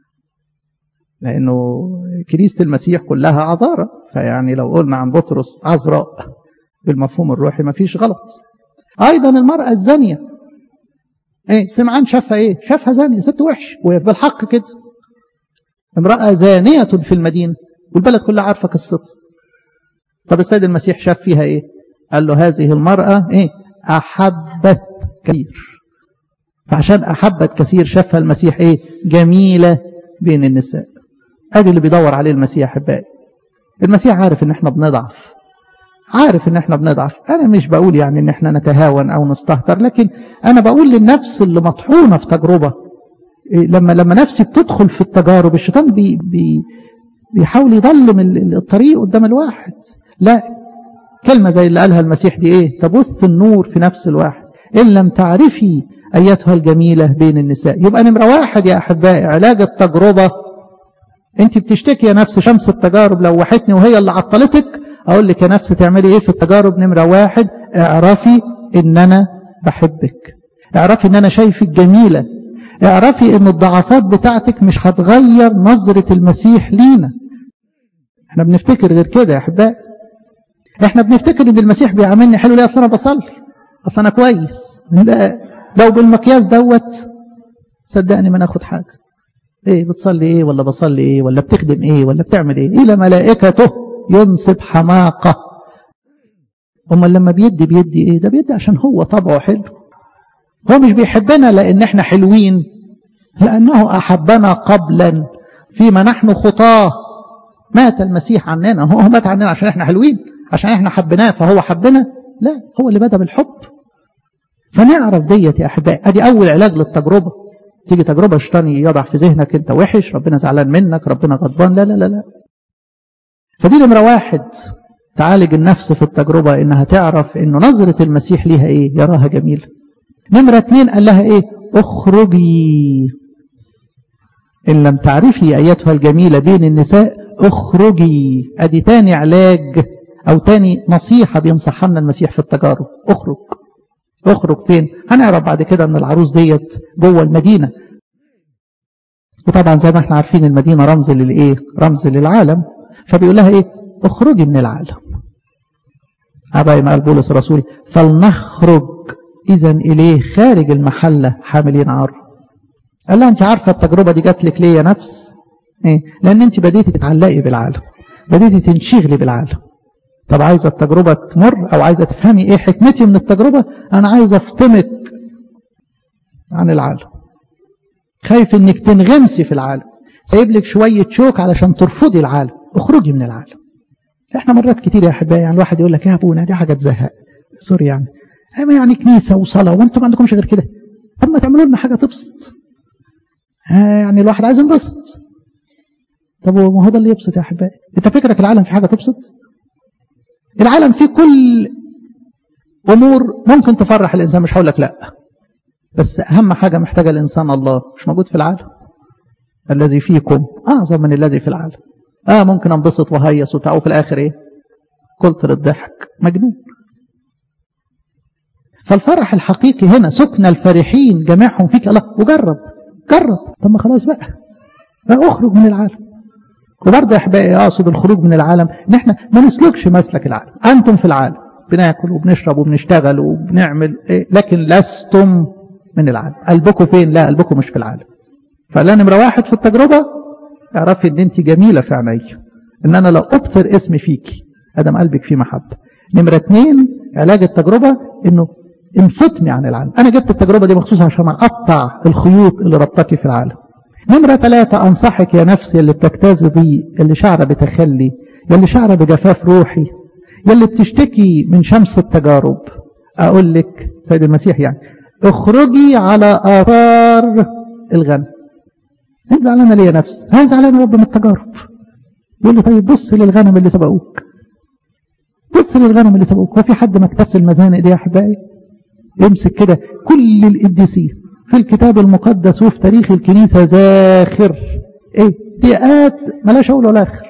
لانه كنيسه المسيح كلها عذاره فيعني لو قلنا عن بطرس عذراء بالمفهوم الروحي ما فيش غلط ايضا المراه الزانيه ايه سمعان شافها ايه شافها زانيه ست وحش وهي بالحق كده امراه زانيه في المدينه والبلد كلها عارفه قصتها طب السيد المسيح شاف فيها ايه قال له هذه المراه ايه احبت كثير فعشان احبت كثير شافها المسيح ايه جميله بين النساء ادي اللي بيدور عليه المسيح احبائي المسيح عارف ان احنا بنضعف عارف ان احنا بنضعف انا مش بقول يعني ان احنا نتهاون او نستهتر لكن انا بقول للنفس اللي مطحونه في تجربه لما لما نفسي بتدخل في التجارب الشيطان بي بي بيحاول يضلم الطريق قدام الواحد لا كلمه زي اللي قالها المسيح دي ايه تبث النور في نفس الواحد ان لم تعرفي ايتها الجميله بين النساء يبقى نمره واحد يا احبائي علاج التجربه انت بتشتكي يا نفس شمس التجارب لوحتني وهي اللي عطلتك اقول لك يا نفس تعملي ايه في التجارب نمرة واحد اعرفي ان انا بحبك اعرفي ان انا شايفك جميلة اعرفي ان الضعفات بتاعتك مش هتغير نظرة المسيح لينا احنا بنفتكر غير كده يا احبائي احنا بنفتكر ان المسيح بيعاملني حلو ليه اصل انا بصلي اصل انا كويس لا لو بالمقياس دوت صدقني ما ناخد حاجه ايه بتصلي ايه ولا بصلي ايه ولا بتخدم ايه ولا بتعمل ايه الى ملائكته ينصب حماقة أما لما بيدي بيدي إيه ده بيدي عشان هو طبعه حلو هو مش بيحبنا لأن احنا حلوين لأنه أحبنا قبلا فيما نحن خطاه مات المسيح عننا هو مات عننا عشان احنا حلوين عشان احنا حبناه فهو حبنا لا هو اللي بدأ بالحب فنعرف ديت يا أحبائي أدي أول علاج للتجربة تيجي تجربة شيطاني يضع في ذهنك أنت وحش ربنا زعلان منك ربنا غضبان لا لا لا لا فدي نمرة واحد تعالج النفس في التجربة إنها تعرف إنه نظرة المسيح ليها إيه يراها جميلة نمرة اتنين قال لها إيه اخرجي إن لم تعرفي أيتها الجميلة بين النساء اخرجي أدي تاني علاج أو تاني نصيحة بينصحها لنا المسيح في التجارب اخرج اخرج فين هنعرف بعد كده ان العروس ديت جوه المدينة وطبعا زي ما احنا عارفين المدينة رمز للايه رمز للعالم فبيقول لها ايه اخرجي من العالم عباي ما قال بولس الرسول فلنخرج اذا اليه خارج المحلة حاملين عار قال لها انت عارفة التجربة دي جات لك ليه يا نفس ايه لان انت بديتي تتعلقي بالعالم بديتي تنشغلي بالعالم طب عايزة التجربة تمر او عايزة تفهمي ايه حكمتي من التجربة انا عايزة افطمك عن العالم خايف انك تنغمسي في العالم سايب لك شوية شوك علشان ترفضي العالم اخرجي من العالم احنا مرات كتير يا احبائي يعني الواحد يقول لك يا ابونا دي حاجة تزهق سوري يعني اما يعني كنيسة وصلاة وانتم ما عندكمش غير كده طب ما تعملوا لنا حاجة تبسط يعني الواحد عايز ينبسط طب ما هو ده اللي يبسط يا احبائي انت فكرك العالم في حاجة تبسط العالم فيه كل امور ممكن تفرح الانسان مش هقول لك لا بس اهم حاجة محتاجة الانسان الله مش موجود في العالم الذي فيكم اعظم من الذي في العالم اه ممكن انبسط وهيص وتعو في الاخر ايه قلت للضحك مجنون فالفرح الحقيقي هنا سكن الفرحين جميعهم فيك الله وجرب جرب طب ما خلاص بقى بقى اخرج من العالم وبرضه يا احبائي اقصد الخروج من العالم ان احنا ما نسلكش مسلك العالم انتم في العالم بناكل وبنشرب وبنشتغل وبنعمل إيه لكن لستم من العالم قلبكم فين لا قلبكم مش في العالم فلا نمره واحد في التجربه اعرفي ان انت جميله في عيني ان انا لو ابصر اسمي فيكي ادم قلبك فيه محبه نمره اثنين علاج التجربه انه انفطمي عن العالم انا جبت التجربة دي مخصوص عشان اقطع الخيوط اللي ربطكي في العالم نمرة ثلاثة انصحك يا نفسي اللي بتجتاز ضيق اللي شعره بتخلي يلي شعره بجفاف روحي يلي بتشتكي من شمس التجارب اقول لك سيد المسيح يعني اخرجي على اثار الغنم انت زعلانه ليه يا نفس انا زعلان رب من التجارب يقول لي طيب بص للغنم اللي سبقوك بص للغنم اللي سبقوك هو في حد ما اكتسل المزانق دي يا احبائي امسك كده كل القديسين في الكتاب المقدس وفي تاريخ الكنيسه زاخر ايه دقات ملاش اول ولا اخر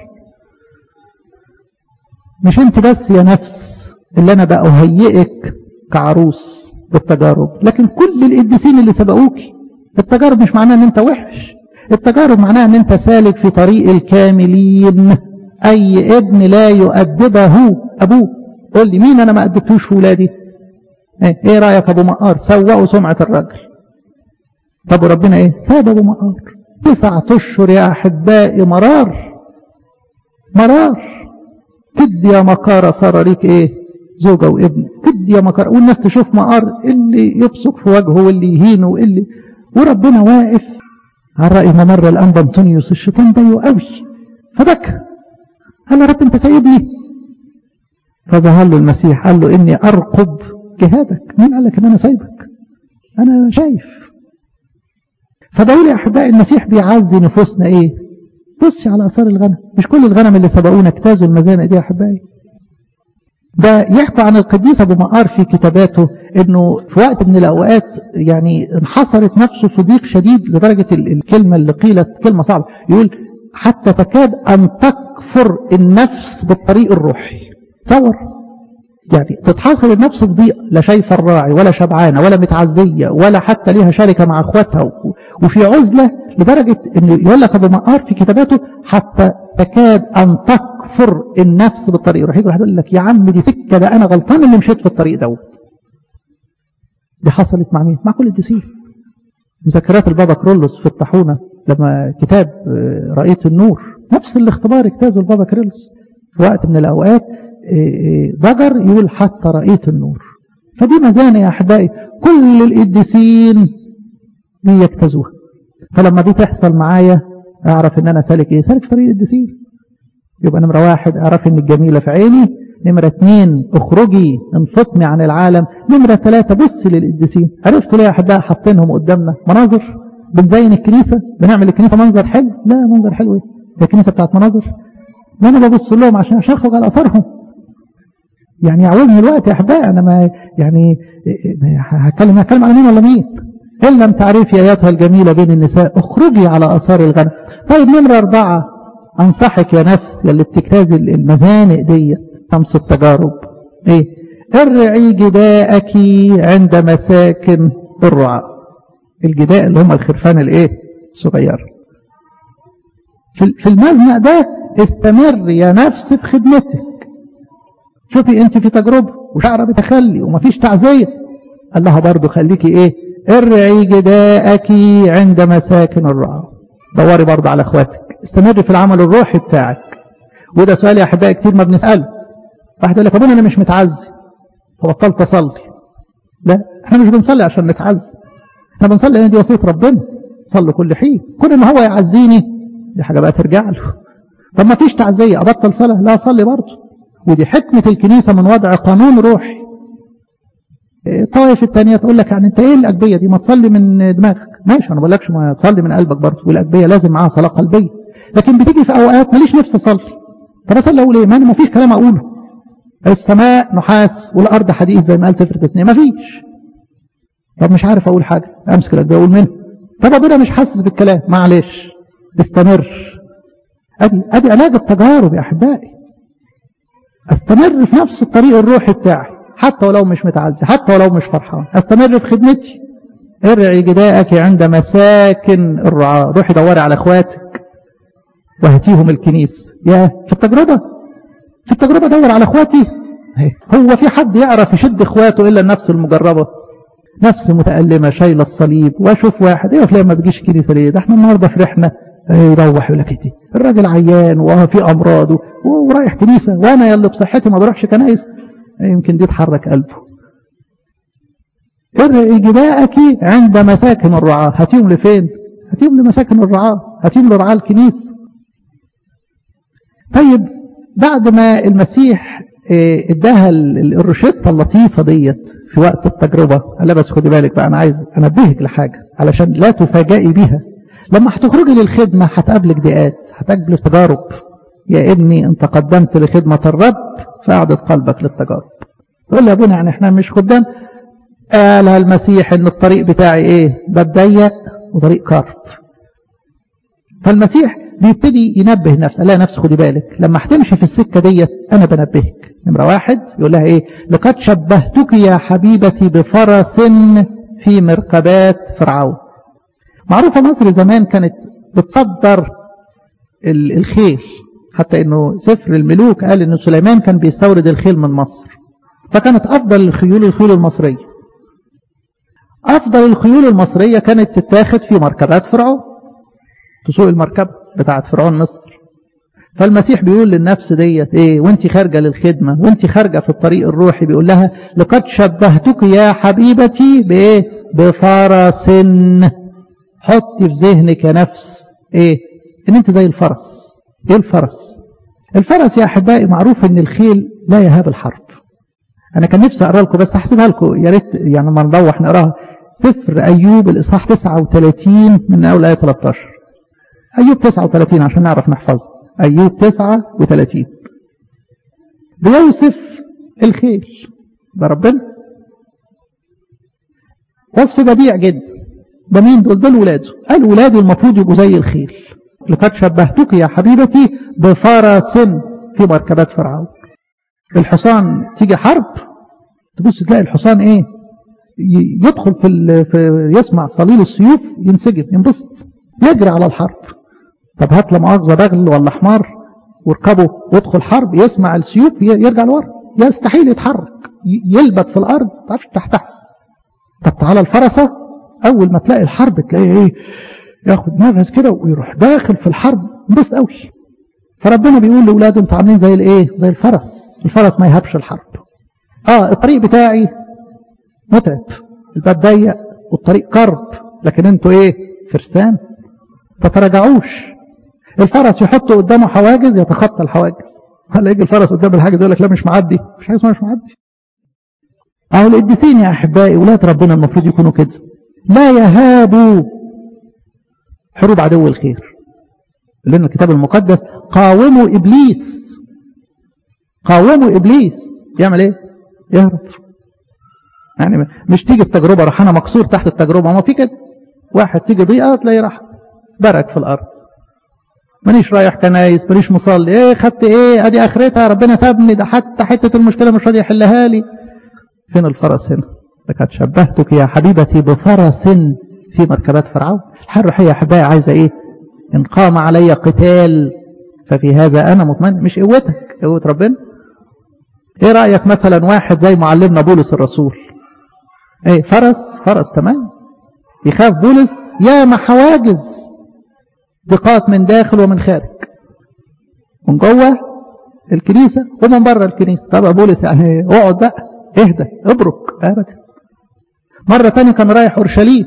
مش انت بس يا نفس اللي انا بقى اهيئك كعروس بالتجارب لكن كل القديسين اللي سبقوكي التجارب مش معناها ان انت وحش التجارب معناها ان انت سالك في طريق الكاملين اي ابن لا يؤدبه ابوه قول لي مين انا ما ادبتوش في ولادي ايه, ايه رايك ابو مقار سوقوا سمعه الراجل طب وربنا ايه ساب ابو مقار تسعة اشهر يا احبائي مرار مرار كد يا مقارة صار ليك ايه زوجة وابن كد يا مقارة والناس تشوف مقار اللي يبصق في وجهه واللي يهينه واللي وربنا واقف على رأي ما مر الأنبا أنطونيوس الشيطان ضيق قوي فبكى قال له رب أنت سايبني فظهر له المسيح قال له إني أرقب جهادك مين قال لك إن أنا سايبك أنا شايف فبقول يا أحبائي المسيح بيعزي نفوسنا إيه بصي على أثار الغنم مش كل الغنم اللي سبقونا اجتازوا المزانق دي يا أحبائي ده يحكى عن القديس أبو مقار في كتاباته انه في وقت من الاوقات يعني انحصرت نفسه في ضيق شديد لدرجة الكلمة اللي قيلت كلمة صعبة يقول حتى تكاد ان تكفر النفس بالطريق الروحي تصور يعني تتحصر النفس في ضيق لا شايفة الراعي ولا شبعانة ولا متعزية ولا حتى ليها شركة مع اخواتها وفي عزلة لدرجة انه يقول لك ابو مقار في كتاباته حتى تكاد ان تكفر النفس بالطريق الروحي يقول لك يا عم دي سكة ده انا غلطان اللي مشيت في الطريق دوت دي حصلت مع مين؟ مع كل الدسين مذكرات البابا كرولوس في الطاحونة لما كتاب رأيت النور نفس الاختبار اجتازه البابا كرولوس في وقت من الأوقات ضجر يقول حتى رأيت النور فدي مزانة يا أحبائي كل القديسين بيجتازوها فلما دي تحصل معايا أعرف إن أنا سالك إيه سالك في طريق القديسين يبقى نمرة واحد أعرف إن الجميلة في عيني نمرة اثنين اخرجي انفطمي عن العالم نمرة ثلاثة بصي للقديسين عرفتوا ليه يا احبائي حاطينهم قدامنا مناظر بنزين الكنيسة بنعمل الكنيسة منظر حلو لا منظر حلو ايه هي الكنيسة بتاعت مناظر ما انا ببص لهم عشان عشان اخرج على اثارهم يعني يعوزني الوقت يا احبائي انا ما يعني هتكلم هتكلم على مين ولا مين ان لم تعرفي اياتها الجميلة بين النساء اخرجي على اثار الغنم طيب نمرة اربعة انصحك يا نفس يا اللي بتجتاز المزانق ديت خمس التجارب ايه ارعي جداءك عند مساكن الرعاء الجداء اللي هم الخرفان الايه الصغير في المزنق ده استمر يا نفس في خدمتك شوفي انت في تجربة وشعر بتخلي ومفيش تعزية قال لها برضو خليكي ايه ارعي جداءك عند مساكن الرعاء دوري برضو على اخواتك استمر في العمل الروحي بتاعك وده سؤال يا احبائي كتير ما بنسأله واحد يقول لك ابونا انا مش متعزي فبطلت اصلي لا احنا مش بنصلي عشان نتعزي احنا بنصلي لان دي وصيه ربنا صلوا كل حين كل ما هو يعزيني دي حاجه بقى ترجع له طب ما فيش تعزيه ابطل صلاه لا اصلي برضه ودي حكمه الكنيسه من وضع قانون روحي الطائف الثانيه تقول لك يعني انت ايه الاجبيه دي ما تصلي من دماغك ماشي انا ما بقولكش ما تصلي من قلبك برضه والاجبيه لازم معاها صلاه قلبيه لكن بتيجي في اوقات ماليش نفس اصلي طب اصلي اقول ايه ما انا ما فيش كلام اقوله السماء نحاس والارض حديد زي ما قال سفر تثنيه ما فيش طب مش عارف اقول حاجه امسك الاجبيه اقول منها طب ابونا مش حاسس بالكلام معلش استمر ادي ادي علاج التجارب يا احبائي استمر في نفس الطريق الروحي بتاعي حتى ولو مش متعزي حتى ولو مش فرحان استمر في خدمتي ارعي جداءك عند مساكن الرعاة روحي دوري على اخواتك وهاتيهم الكنيسة يا في التجربة في التجربة دور على اخواتي هو في حد يعرف يشد اخواته الا النفس المجربة نفس متألمة شايلة الصليب واشوف واحد ايه ليه ما بيجيش كنيسة ليه ده احنا النهاردة فرحنا يروح يقول لك ايه الراجل عيان وفي امراض ورايح كنيسة وانا يلي بصحتي ما بروحش كنايس يمكن دي تحرك قلبه ارعي جباءك عند مساكن الرعاة هاتيهم لفين هاتيهم لمساكن الرعاة هاتيهم لرعاة الكنيسة طيب بعد ما المسيح اداها الروشته اللطيفه ديت في وقت التجربه قال بس خدي بالك بقى انا عايز انبهك لحاجه علشان لا تفاجئي بها لما هتخرجي للخدمه هتقابلك ضيقات هتقابلك تجارب يا ابني انت قدمت لخدمه الرب فاعدد قلبك للتجارب تقول لي يا ابونا يعني احنا مش خدام قال المسيح ان الطريق بتاعي ايه باب ضيق وطريق كرب فالمسيح بيبتدي ينبه نفسه لا نفسه خدي بالك لما هتمشي في السكه ديت انا بنبهك نمره واحد يقول لها ايه لقد شبهتك يا حبيبتي بفرس في مركبات فرعون معروفه مصر زمان كانت بتصدر الخيل حتى انه سفر الملوك قال ان سليمان كان بيستورد الخيل من مصر فكانت افضل الخيول الخيول المصريه افضل الخيول المصريه كانت تتاخد في مركبات فرعون تسوق المركبه بتاعت فرعون مصر فالمسيح بيقول للنفس ديت ايه وانت خارجه للخدمه وانت خارجه في الطريق الروحي بيقول لها لقد شبهتك يا حبيبتي بايه بفرس حطي في ذهنك يا نفس ايه ان انت زي الفرس ايه الفرس الفرس يا احبائي معروف ان الخيل لا يهاب الحرب انا كان نفسي اقرا لكم بس هحسبها لكم يا ريت يعني ما نروح نقراها سفر ايوب الاصحاح 39 من اول ايه 13 أيوب 39 عشان نعرف نحفظه أيوب 39 بيوصف الخيل ده ربنا وصف بديع جدا ده مين دول دول ولاده قال ولاده المفروض يبقوا زي الخيل لقد شبهتك يا حبيبتي بفرس في مركبات فرعون الحصان تيجي حرب تبص تلاقي الحصان ايه يدخل في, في يسمع صليل السيوف ينسجم ينبسط يجري على الحرب طب هات له مؤاخذه بغل ولا حمار واركبه وادخل حرب يسمع السيوف يرجع لورا يستحيل يتحرك يلبت في الارض ما تعرفش تحتها طب تعالى الفرسه اول ما تلاقي الحرب تلاقيه ايه ياخد نفس كده ويروح داخل في الحرب بس قوي فربنا بيقول لاولاده انتوا عاملين زي الايه زي الفرس الفرس ما يهبش الحرب اه الطريق بتاعي متعب الباب ضيق والطريق كرب لكن انتوا ايه فرسان تتراجعوش الفرس يحط قدامه حواجز يتخطى الحواجز هلا يجي الفرس قدام الحاجز يقول لك لا مش معدي مش حاجه اسمها مش معدي اهو القديسين يا احبائي ولاد ربنا المفروض يكونوا كده لا يهابوا حروب عدو الخير لان الكتاب المقدس قاوموا ابليس قاوموا ابليس يعمل ايه يهرب يعني مش تيجي التجربه راح انا مكسور تحت التجربه ما في كده واحد تيجي ضيقه تلاقيه راح برك في الارض مانيش رايح كنايس مانيش مصلي ايه خدت ايه ادي اخرتها ربنا سابني ده حتى حته المشكله مش راضي يحلها لي فين الفرس هنا لقد شبهتك يا حبيبتي بفرس في مركبات فرعون الحياه الروحيه يا احبائي عايزه ايه ان قام علي قتال ففي هذا انا مطمئن مش قوتك قوه ربنا ايه رايك مثلا واحد زي معلمنا بولس الرسول ايه فرس فرس تمام يخاف بولس يا ما حواجز ضيقات من داخل ومن خارج من جوه الكنيسة ومن بره الكنيسة طب بولس يعني اقعد بقى اهدى ابرك ابدا مرة تانية كان رايح اورشليم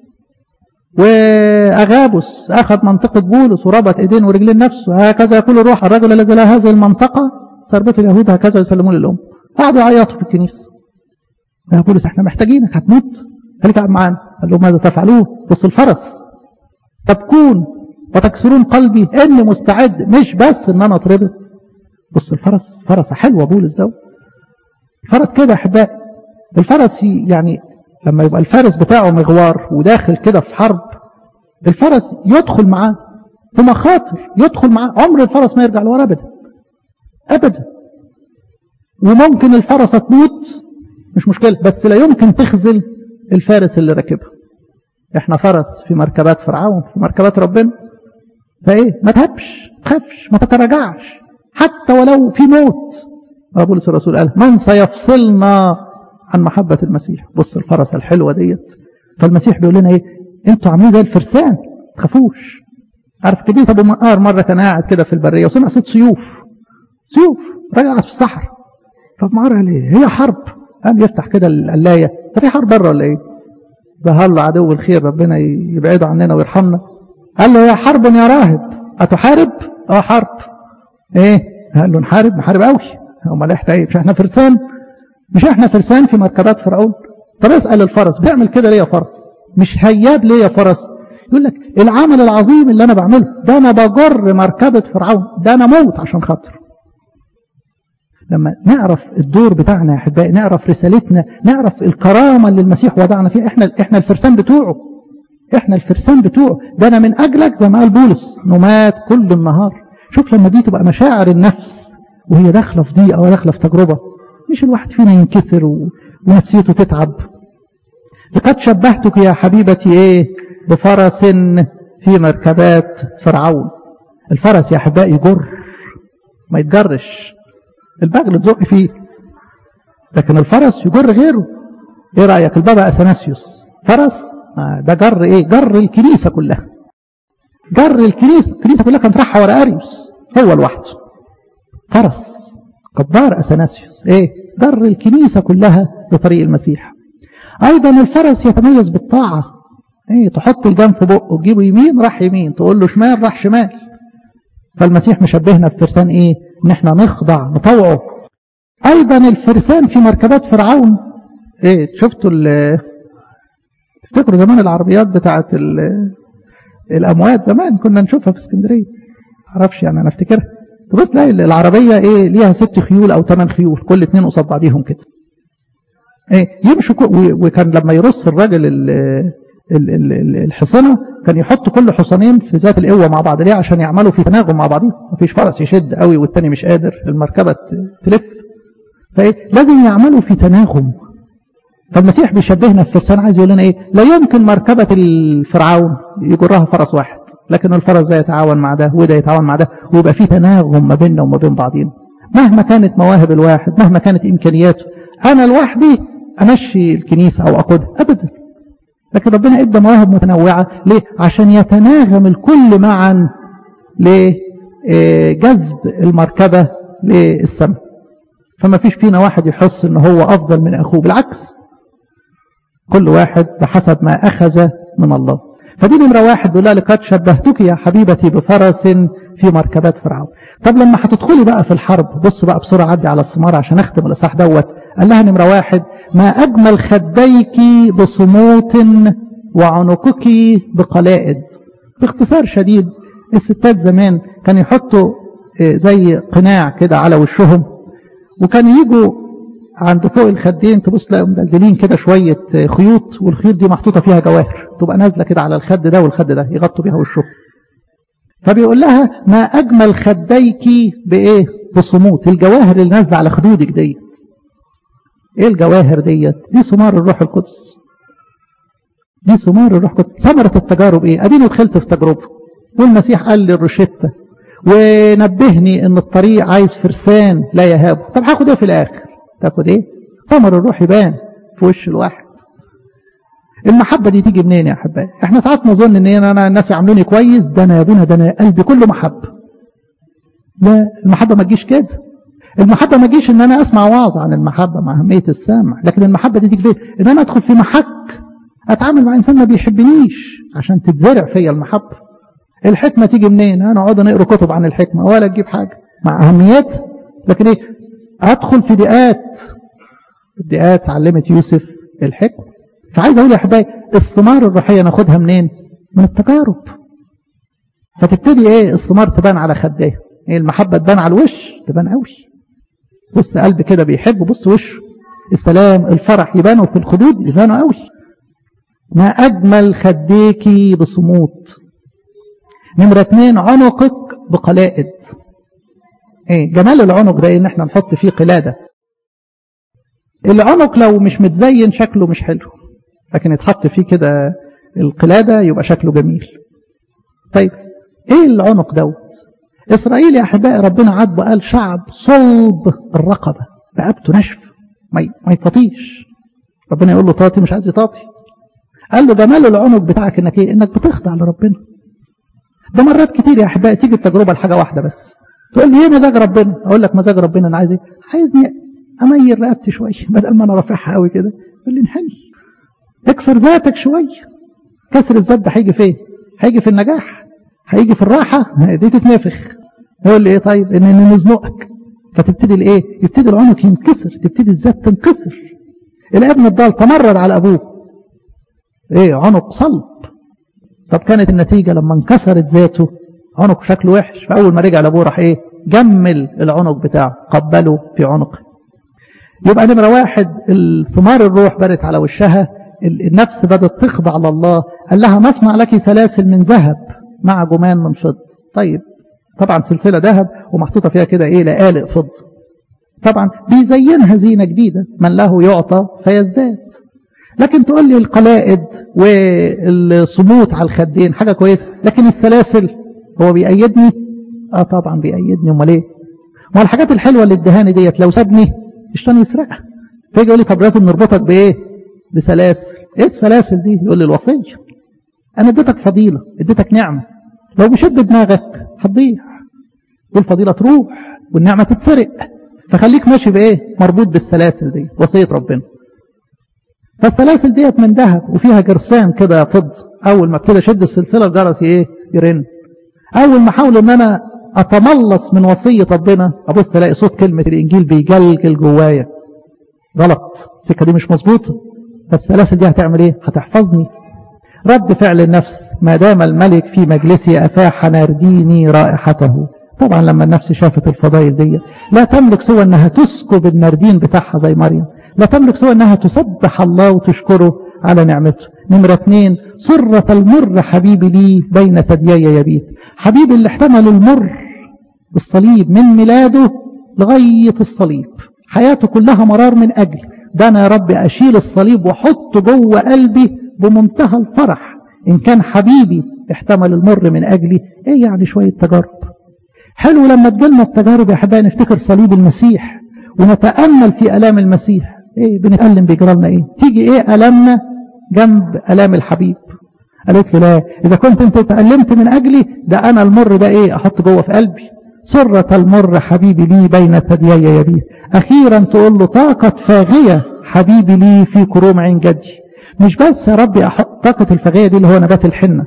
واغابس اخذ منطقة بولس وربط ايدين ورجلين نفسه هكذا يقول الروح الرجل الذي لا هذه المنطقة سربت اليهود هكذا يسلمون للأم قعدوا يعيطوا في الكنيسة يا بولس احنا محتاجينك هتموت خليك قاعد معانا قال له ماذا تفعلوه بص الفرس تبكون وتكسرون قلبي اني مستعد مش بس ان انا اتربط بص الفرس فرسه حلوه بولس ده الفرس كده يا احبائي الفرس يعني لما يبقى الفارس بتاعه مغوار وداخل كده في حرب الفرس يدخل معاه في مخاطر يدخل معاه عمر الفرس ما يرجع لورا ابدا ابدا وممكن الفرسه تموت مش مشكله بس لا يمكن تخذل الفارس اللي راكبها احنا فرس في مركبات فرعون في مركبات ربنا فايه ما تهبش ما تخافش ما تتراجعش حتى ولو في موت بولس الرسول قال من سيفصلنا عن محبة المسيح بص الفرس الحلوة ديت فالمسيح بيقول لنا ايه انتوا عاملين زي الفرسان ما تخافوش عارف كبيس ابو مقار مرة كان قاعد كده في البرية وسمع صوت سيوف سيوف راجع في الصحراء طب مقار قال ايه هي حرب قام يفتح كده القلايه ده في حرب بره ولا ايه ظهر له عدو الخير ربنا يبعده عننا ويرحمنا قال له يا حرب يا راهب أتحارب اه حرب ايه قال له نحارب نحارب قوي امال احنا ايه مش احنا فرسان مش احنا فرسان في مركبات فرعون طب اسال الفرس بيعمل كده ليه يا فرس مش هياب ليه يا فرس يقول لك العمل العظيم اللي انا بعمله ده انا بجر مركبه فرعون ده انا موت عشان خاطر لما نعرف الدور بتاعنا يا احبائي نعرف رسالتنا نعرف الكرامه اللي المسيح وضعنا فيها احنا احنا الفرسان بتوعه احنا الفرسان بتوعه ده انا من اجلك زي ما قال بولس نمات كل النهار شوف لما دي تبقى مشاعر النفس وهي داخله في ضيقه وداخله في تجربه مش الواحد فينا ينكسر و... ونفسيته تتعب لقد شبهتك يا حبيبتي ايه بفرس في مركبات فرعون الفرس يا احبائي يجر ما يتجرش البغل تزق فيه لكن الفرس يجر غيره ايه رايك البابا اثناسيوس فرس آه ده جر ايه جر الكنيسه كلها جر الكنيسه الكنيسه كلها كانت رايحه ورا اريوس هو لوحده فرس جبار اثناسيوس ايه جر الكنيسه كلها لطريق المسيح ايضا الفرس يتميز بالطاعه ايه تحط الجنب في بقه تجيبه يمين راح يمين تقول له شمال راح شمال فالمسيح مشبهنا بفرسان ايه ان احنا نخضع نطوعه ايضا الفرسان في مركبات فرعون ايه شفتوا تفتكروا زمان العربيات بتاعت الاموات زمان كنا نشوفها في اسكندريه معرفش يعني انا افتكرها تبص تلاقي العربيه ايه ليها ست خيول او ثمان خيول كل اتنين قصاد بعضيهم كده ايه يمشوا وكان لما يرص الراجل الحصنه كان يحط كل حصانين في ذات القوه مع بعض ليه عشان يعملوا في تناغم مع بعضهم مفيش فرس يشد قوي والتاني مش قادر المركبه تلف فايه لازم يعملوا في تناغم فالمسيح بيشبهنا في فرسان عايز يقول لنا ايه لا يمكن مركبه الفرعون يجرها فرس واحد لكن الفرس ده يتعاون مع ده وده يتعاون مع ده ويبقى في تناغم ما بيننا وما بين بعضينا مهما كانت مواهب الواحد مهما كانت امكانياته انا لوحدي امشي الكنيسه او اقودها ابدا لكن ربنا ادى مواهب متنوعه ليه عشان يتناغم الكل معا لجذب المركبه للسماء فما فيش فينا واحد يحس ان هو افضل من اخوه بالعكس كل واحد بحسب ما اخذ من الله فدي نمره واحد بيقول لها لقد شبهتك يا حبيبتي بفرس في مركبات فرعون طب لما هتدخلي بقى في الحرب بص بقى بسرعه عدي على الثمار عشان اختم الاصحاح دوت قال لها نمره واحد ما اجمل خديك بصموت وعنقك بقلائد باختصار شديد الستات زمان كانوا يحطوا زي قناع كده على وشهم وكانوا يجوا عند فوق الخدين تبص تلاقيهم مدلدلين كده شويه خيوط والخيوط دي محطوطه فيها جواهر تبقى نازله كده على الخد ده والخد ده يغطوا بيها وشهم فبيقول لها ما اجمل خديك بايه بصموت الجواهر اللي نازله على خدودك ديت ايه الجواهر ديت دي ثمار الروح القدس دي ثمار الروح القدس ثمرة التجارب ايه اديني دخلت في تجربة والمسيح قال لي الروشتة ونبهني ان الطريق عايز فرسان لا يهابه طب هاخد ايه في الاخر تاخد ايه ثمر الروح يبان في وش الواحد المحبة دي تيجي منين يا احبائي احنا ساعات نظن ان انا الناس يعاملوني كويس ده انا يا ابونا ده انا قلبي كله محبة لا المحبة ما تجيش كده المحبة ما تجيش ان انا اسمع وعظ عن المحبة مع اهمية السمع لكن المحبة دي تيجي ان انا ادخل في محك اتعامل مع انسان ما بيحبنيش عشان تتزرع فيا المحبة الحكمة تيجي منين انا اقعد نقرا كتب عن الحكمة ولا تجيب حاجة مع اهميتها لكن ايه ادخل في دقات الدقات علمت يوسف الحكمة فعايز اقول يا احبائي الثمار الروحية ناخدها منين من التجارب فتبتدي ايه الثمار تبان على خديه ايه المحبة تبان على الوش تبان قوي بص قلب كده بيحب بص وشه السلام الفرح يبانوا في الخدود يبانوا قوي ما أجمل خديكي بصموت نمرة اتنين عنقك بقلائد ايه جمال العنق ده ان احنا نحط فيه قلادة العنق لو مش متزين شكله مش حلو لكن يتحط فيه كده القلادة يبقى شكله جميل طيب ايه العنق دوت اسرائيل يا احبائي ربنا عاتبه قال شعب صلب الرقبة رقبته نشف ما يطاطيش ربنا يقول له طاطي مش عايز يطاطي قال له جمال العنق بتاعك انك ايه انك بتخضع لربنا ده مرات كتير يا احبائي تيجي التجربه لحاجه واحده بس تقول لي ايه مزاج ربنا اقول لك مزاج ربنا انا عايز ايه عايزني اميل رقبتي شويه بدل ما انا رافعها قوي كده يقول لي انحني اكسر ذاتك شويه كسر الذات ده هيجي فين؟ هيجي في النجاح هيجي في الراحه دي تتنفخ يقول لي ايه طيب ان ان نزنقك فتبتدي الايه؟ يبتدي العنق ينكسر تبتدي الذات تنكسر الابن الضال تمرد على ابوه ايه عنق صلب طب كانت النتيجه لما انكسرت ذاته عنق شكله وحش فاول ما رجع لابوه راح ايه؟ جمل العنق بتاعه قبله في عنقه يبقى نمرة واحد الثمار الروح بدت على وشها النفس بدت تخضع لله قال لها نصنع لك سلاسل من ذهب مع جمان من فضة طيب طبعا سلسلة ذهب ومحطوطة فيها كده ايه لقالق فضة طبعا بيزينها زينة جديدة من له يعطى فيزداد لكن تقول لي القلائد والصموت على الخدين حاجة كويسة لكن السلاسل هو بيأيدني اه طبعا بيأيدني امال ايه ما الحاجات الحلوة اللي ادهاني ديت لو سابني الشيطان يسرقها فيجي يقول لي طب لازم نربطك بايه بسلاسل ايه السلاسل دي يقول لي الوصيه انا اديتك فضيله اديتك نعمه لو مشيت بدماغك هتضيع والفضيله تروح والنعمه تتسرق فخليك ماشي بايه مربوط بالسلاسل دي وصيه ربنا فالسلاسل ديت من ذهب وفيها جرسان كده فض اول ما ابتدي اشد السلسله الجرس ايه يرن اول ما احاول ان انا اتملص من وصيه ربنا ابص الاقي صوت كلمه الانجيل بيجلجل جوايا غلط السكه دي مش مظبوطه فالسلاسل دي هتعمل ايه هتحفظني رد فعل النفس ما دام الملك في مجلسي افاح نارديني رائحته طبعا لما النفس شافت الفضائل دي لا تملك سوى انها تسكب الناردين بتاعها زي مريم لا تملك سوى انها تسبح الله وتشكره على نعمته نمرة اثنين سرة المر حبيبي لي بين ثديي يبيت حبيبي اللي احتمل المر الصليب من ميلاده لغاية الصليب حياته كلها مرار من أجل ده أنا يا رب أشيل الصليب وأحطه جوه قلبي بمنتهى الفرح إن كان حبيبي احتمل المر من أجلي إيه يعني شوية تجارب حلو لما تجيلنا التجارب يا أحبائي نفتكر صليب المسيح ونتأمل في ألام المسيح إيه بنتألم بيجرى لنا إيه تيجي إيه ألامنا جنب ألام الحبيب قالت له لا إذا كنت أنت تألمت من أجلي ده أنا المر ده إيه أحط جوه في قلبي سرة المر حبيبي لي بين ثديي يبيت أخيرا تقول له طاقة فاغية حبيبي لي في كروم عين جدي مش بس يا ربي أحط طاقة الفاغية دي اللي هو نبات الحنة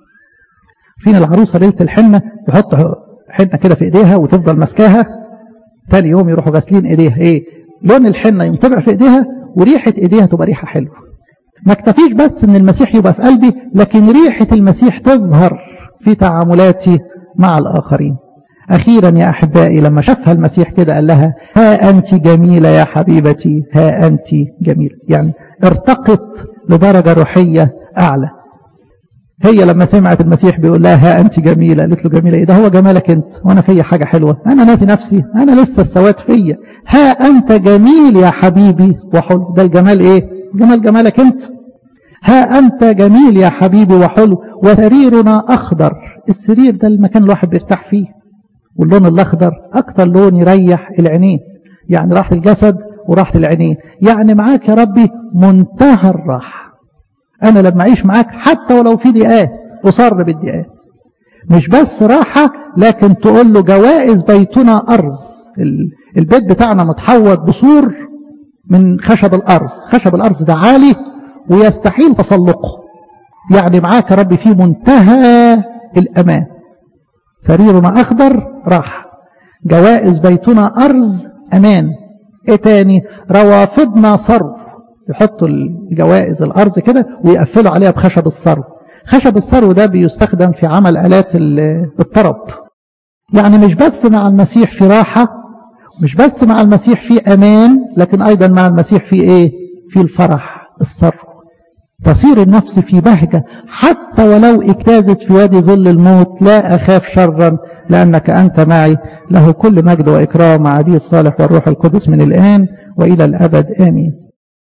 فين العروسة ليلة الحنة يحط حنة كده في إيديها وتفضل ماسكاها تاني يوم يروحوا غاسلين إيديها إيه لون الحنة ينطبع في إيديها وريحة إيديها تبقى ريحة حلوة ما اكتفيش بس ان المسيح يبقى في قلبي لكن ريحة المسيح تظهر في تعاملاتي مع الآخرين أخيرا يا أحبائي لما شافها المسيح كده قال لها ها أنت جميلة يا حبيبتي ها أنت جميلة يعني ارتقت لدرجة روحية أعلى هي لما سمعت المسيح بيقول لها ها أنت جميلة قالت له جميلة إيه ده هو جمالك أنت وأنا فيا حاجة حلوة أنا ناسي نفسي أنا لسه السواد فيا ها أنت جميل يا حبيبي وحلو ده الجمال إيه جمال جمالك أنت ها أنت جميل يا حبيبي وحلو وسريرنا أخضر السرير ده المكان الواحد بيرتاح فيه واللون الأخضر أكتر لون يريح العينين يعني راحة الجسد وراحة العينين يعني معاك يا ربي منتهى الراحة أنا لما أعيش معاك حتى ولو في ضيقات أصر بالضيقات مش بس راحة لكن تقول له جوائز بيتنا أرض البيت بتاعنا متحوط بسور من خشب الأرض خشب الأرض ده عالي ويستحيل تسلقه يعني معاك يا ربي في منتهى الأمان سريرنا أخضر راحة جوائز بيتنا أرز أمان إيه تاني روافضنا صرف يحطوا الجوائز الأرز كده ويقفلوا عليها بخشب الصرو خشب الصرو ده بيستخدم في عمل آلات الطرب يعني مش بس مع المسيح في راحة مش بس مع المسيح في أمان لكن أيضا مع المسيح في إيه في الفرح الصرف تصير النفس في بهجة حتى ولو اجتازت في وادي ظل الموت لا أخاف شرا لأنك أنت معي له كل مجد وإكرام مع عدي الصالح والروح القدس من الآن وإلى الأبد آمين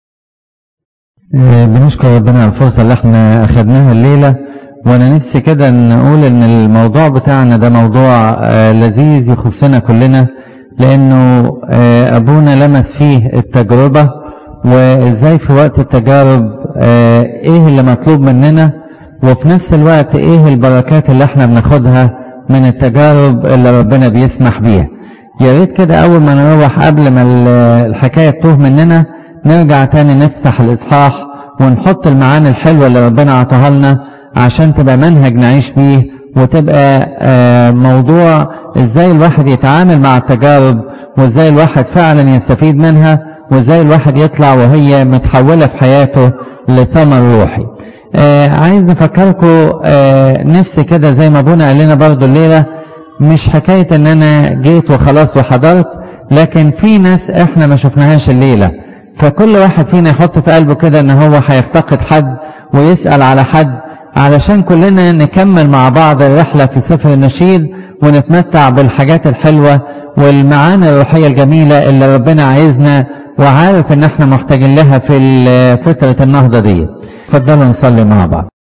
بنشكر ربنا على الفرصة اللي احنا أخدناها الليلة وأنا نفسي كده نقول إن الموضوع بتاعنا ده موضوع لذيذ يخصنا كلنا لأنه أبونا لمس فيه التجربة وإزاي في وقت التجارب إيه اللي مطلوب مننا وفي نفس الوقت إيه البركات اللي احنا بناخدها من التجارب اللي ربنا بيسمح بيها يا ريت كده أول ما نروح قبل ما الحكاية تتوه مننا نرجع تاني نفتح الإصحاح ونحط المعاني الحلوة اللي ربنا عطاها لنا عشان تبقى منهج نعيش بيه وتبقى موضوع ازاي الواحد يتعامل مع التجارب وازاي الواحد فعلا يستفيد منها وازاي الواحد يطلع وهي متحولة في حياته لثمر روحي آه عايز نفكركم آه نفسي كده زي ما ابونا قال لنا برضو الليلة مش حكاية ان انا جيت وخلاص وحضرت لكن في ناس احنا ما شفناهاش الليلة فكل واحد فينا يحط في قلبه كده ان هو هيفتقد حد ويسأل على حد علشان كلنا نكمل مع بعض الرحلة في سفر النشيد ونتمتع بالحاجات الحلوة والمعاني الروحية الجميلة اللي ربنا عايزنا وعارف ان احنا محتاجين لها في فترة النهضة دي اتفضلوا نصلي مع بعض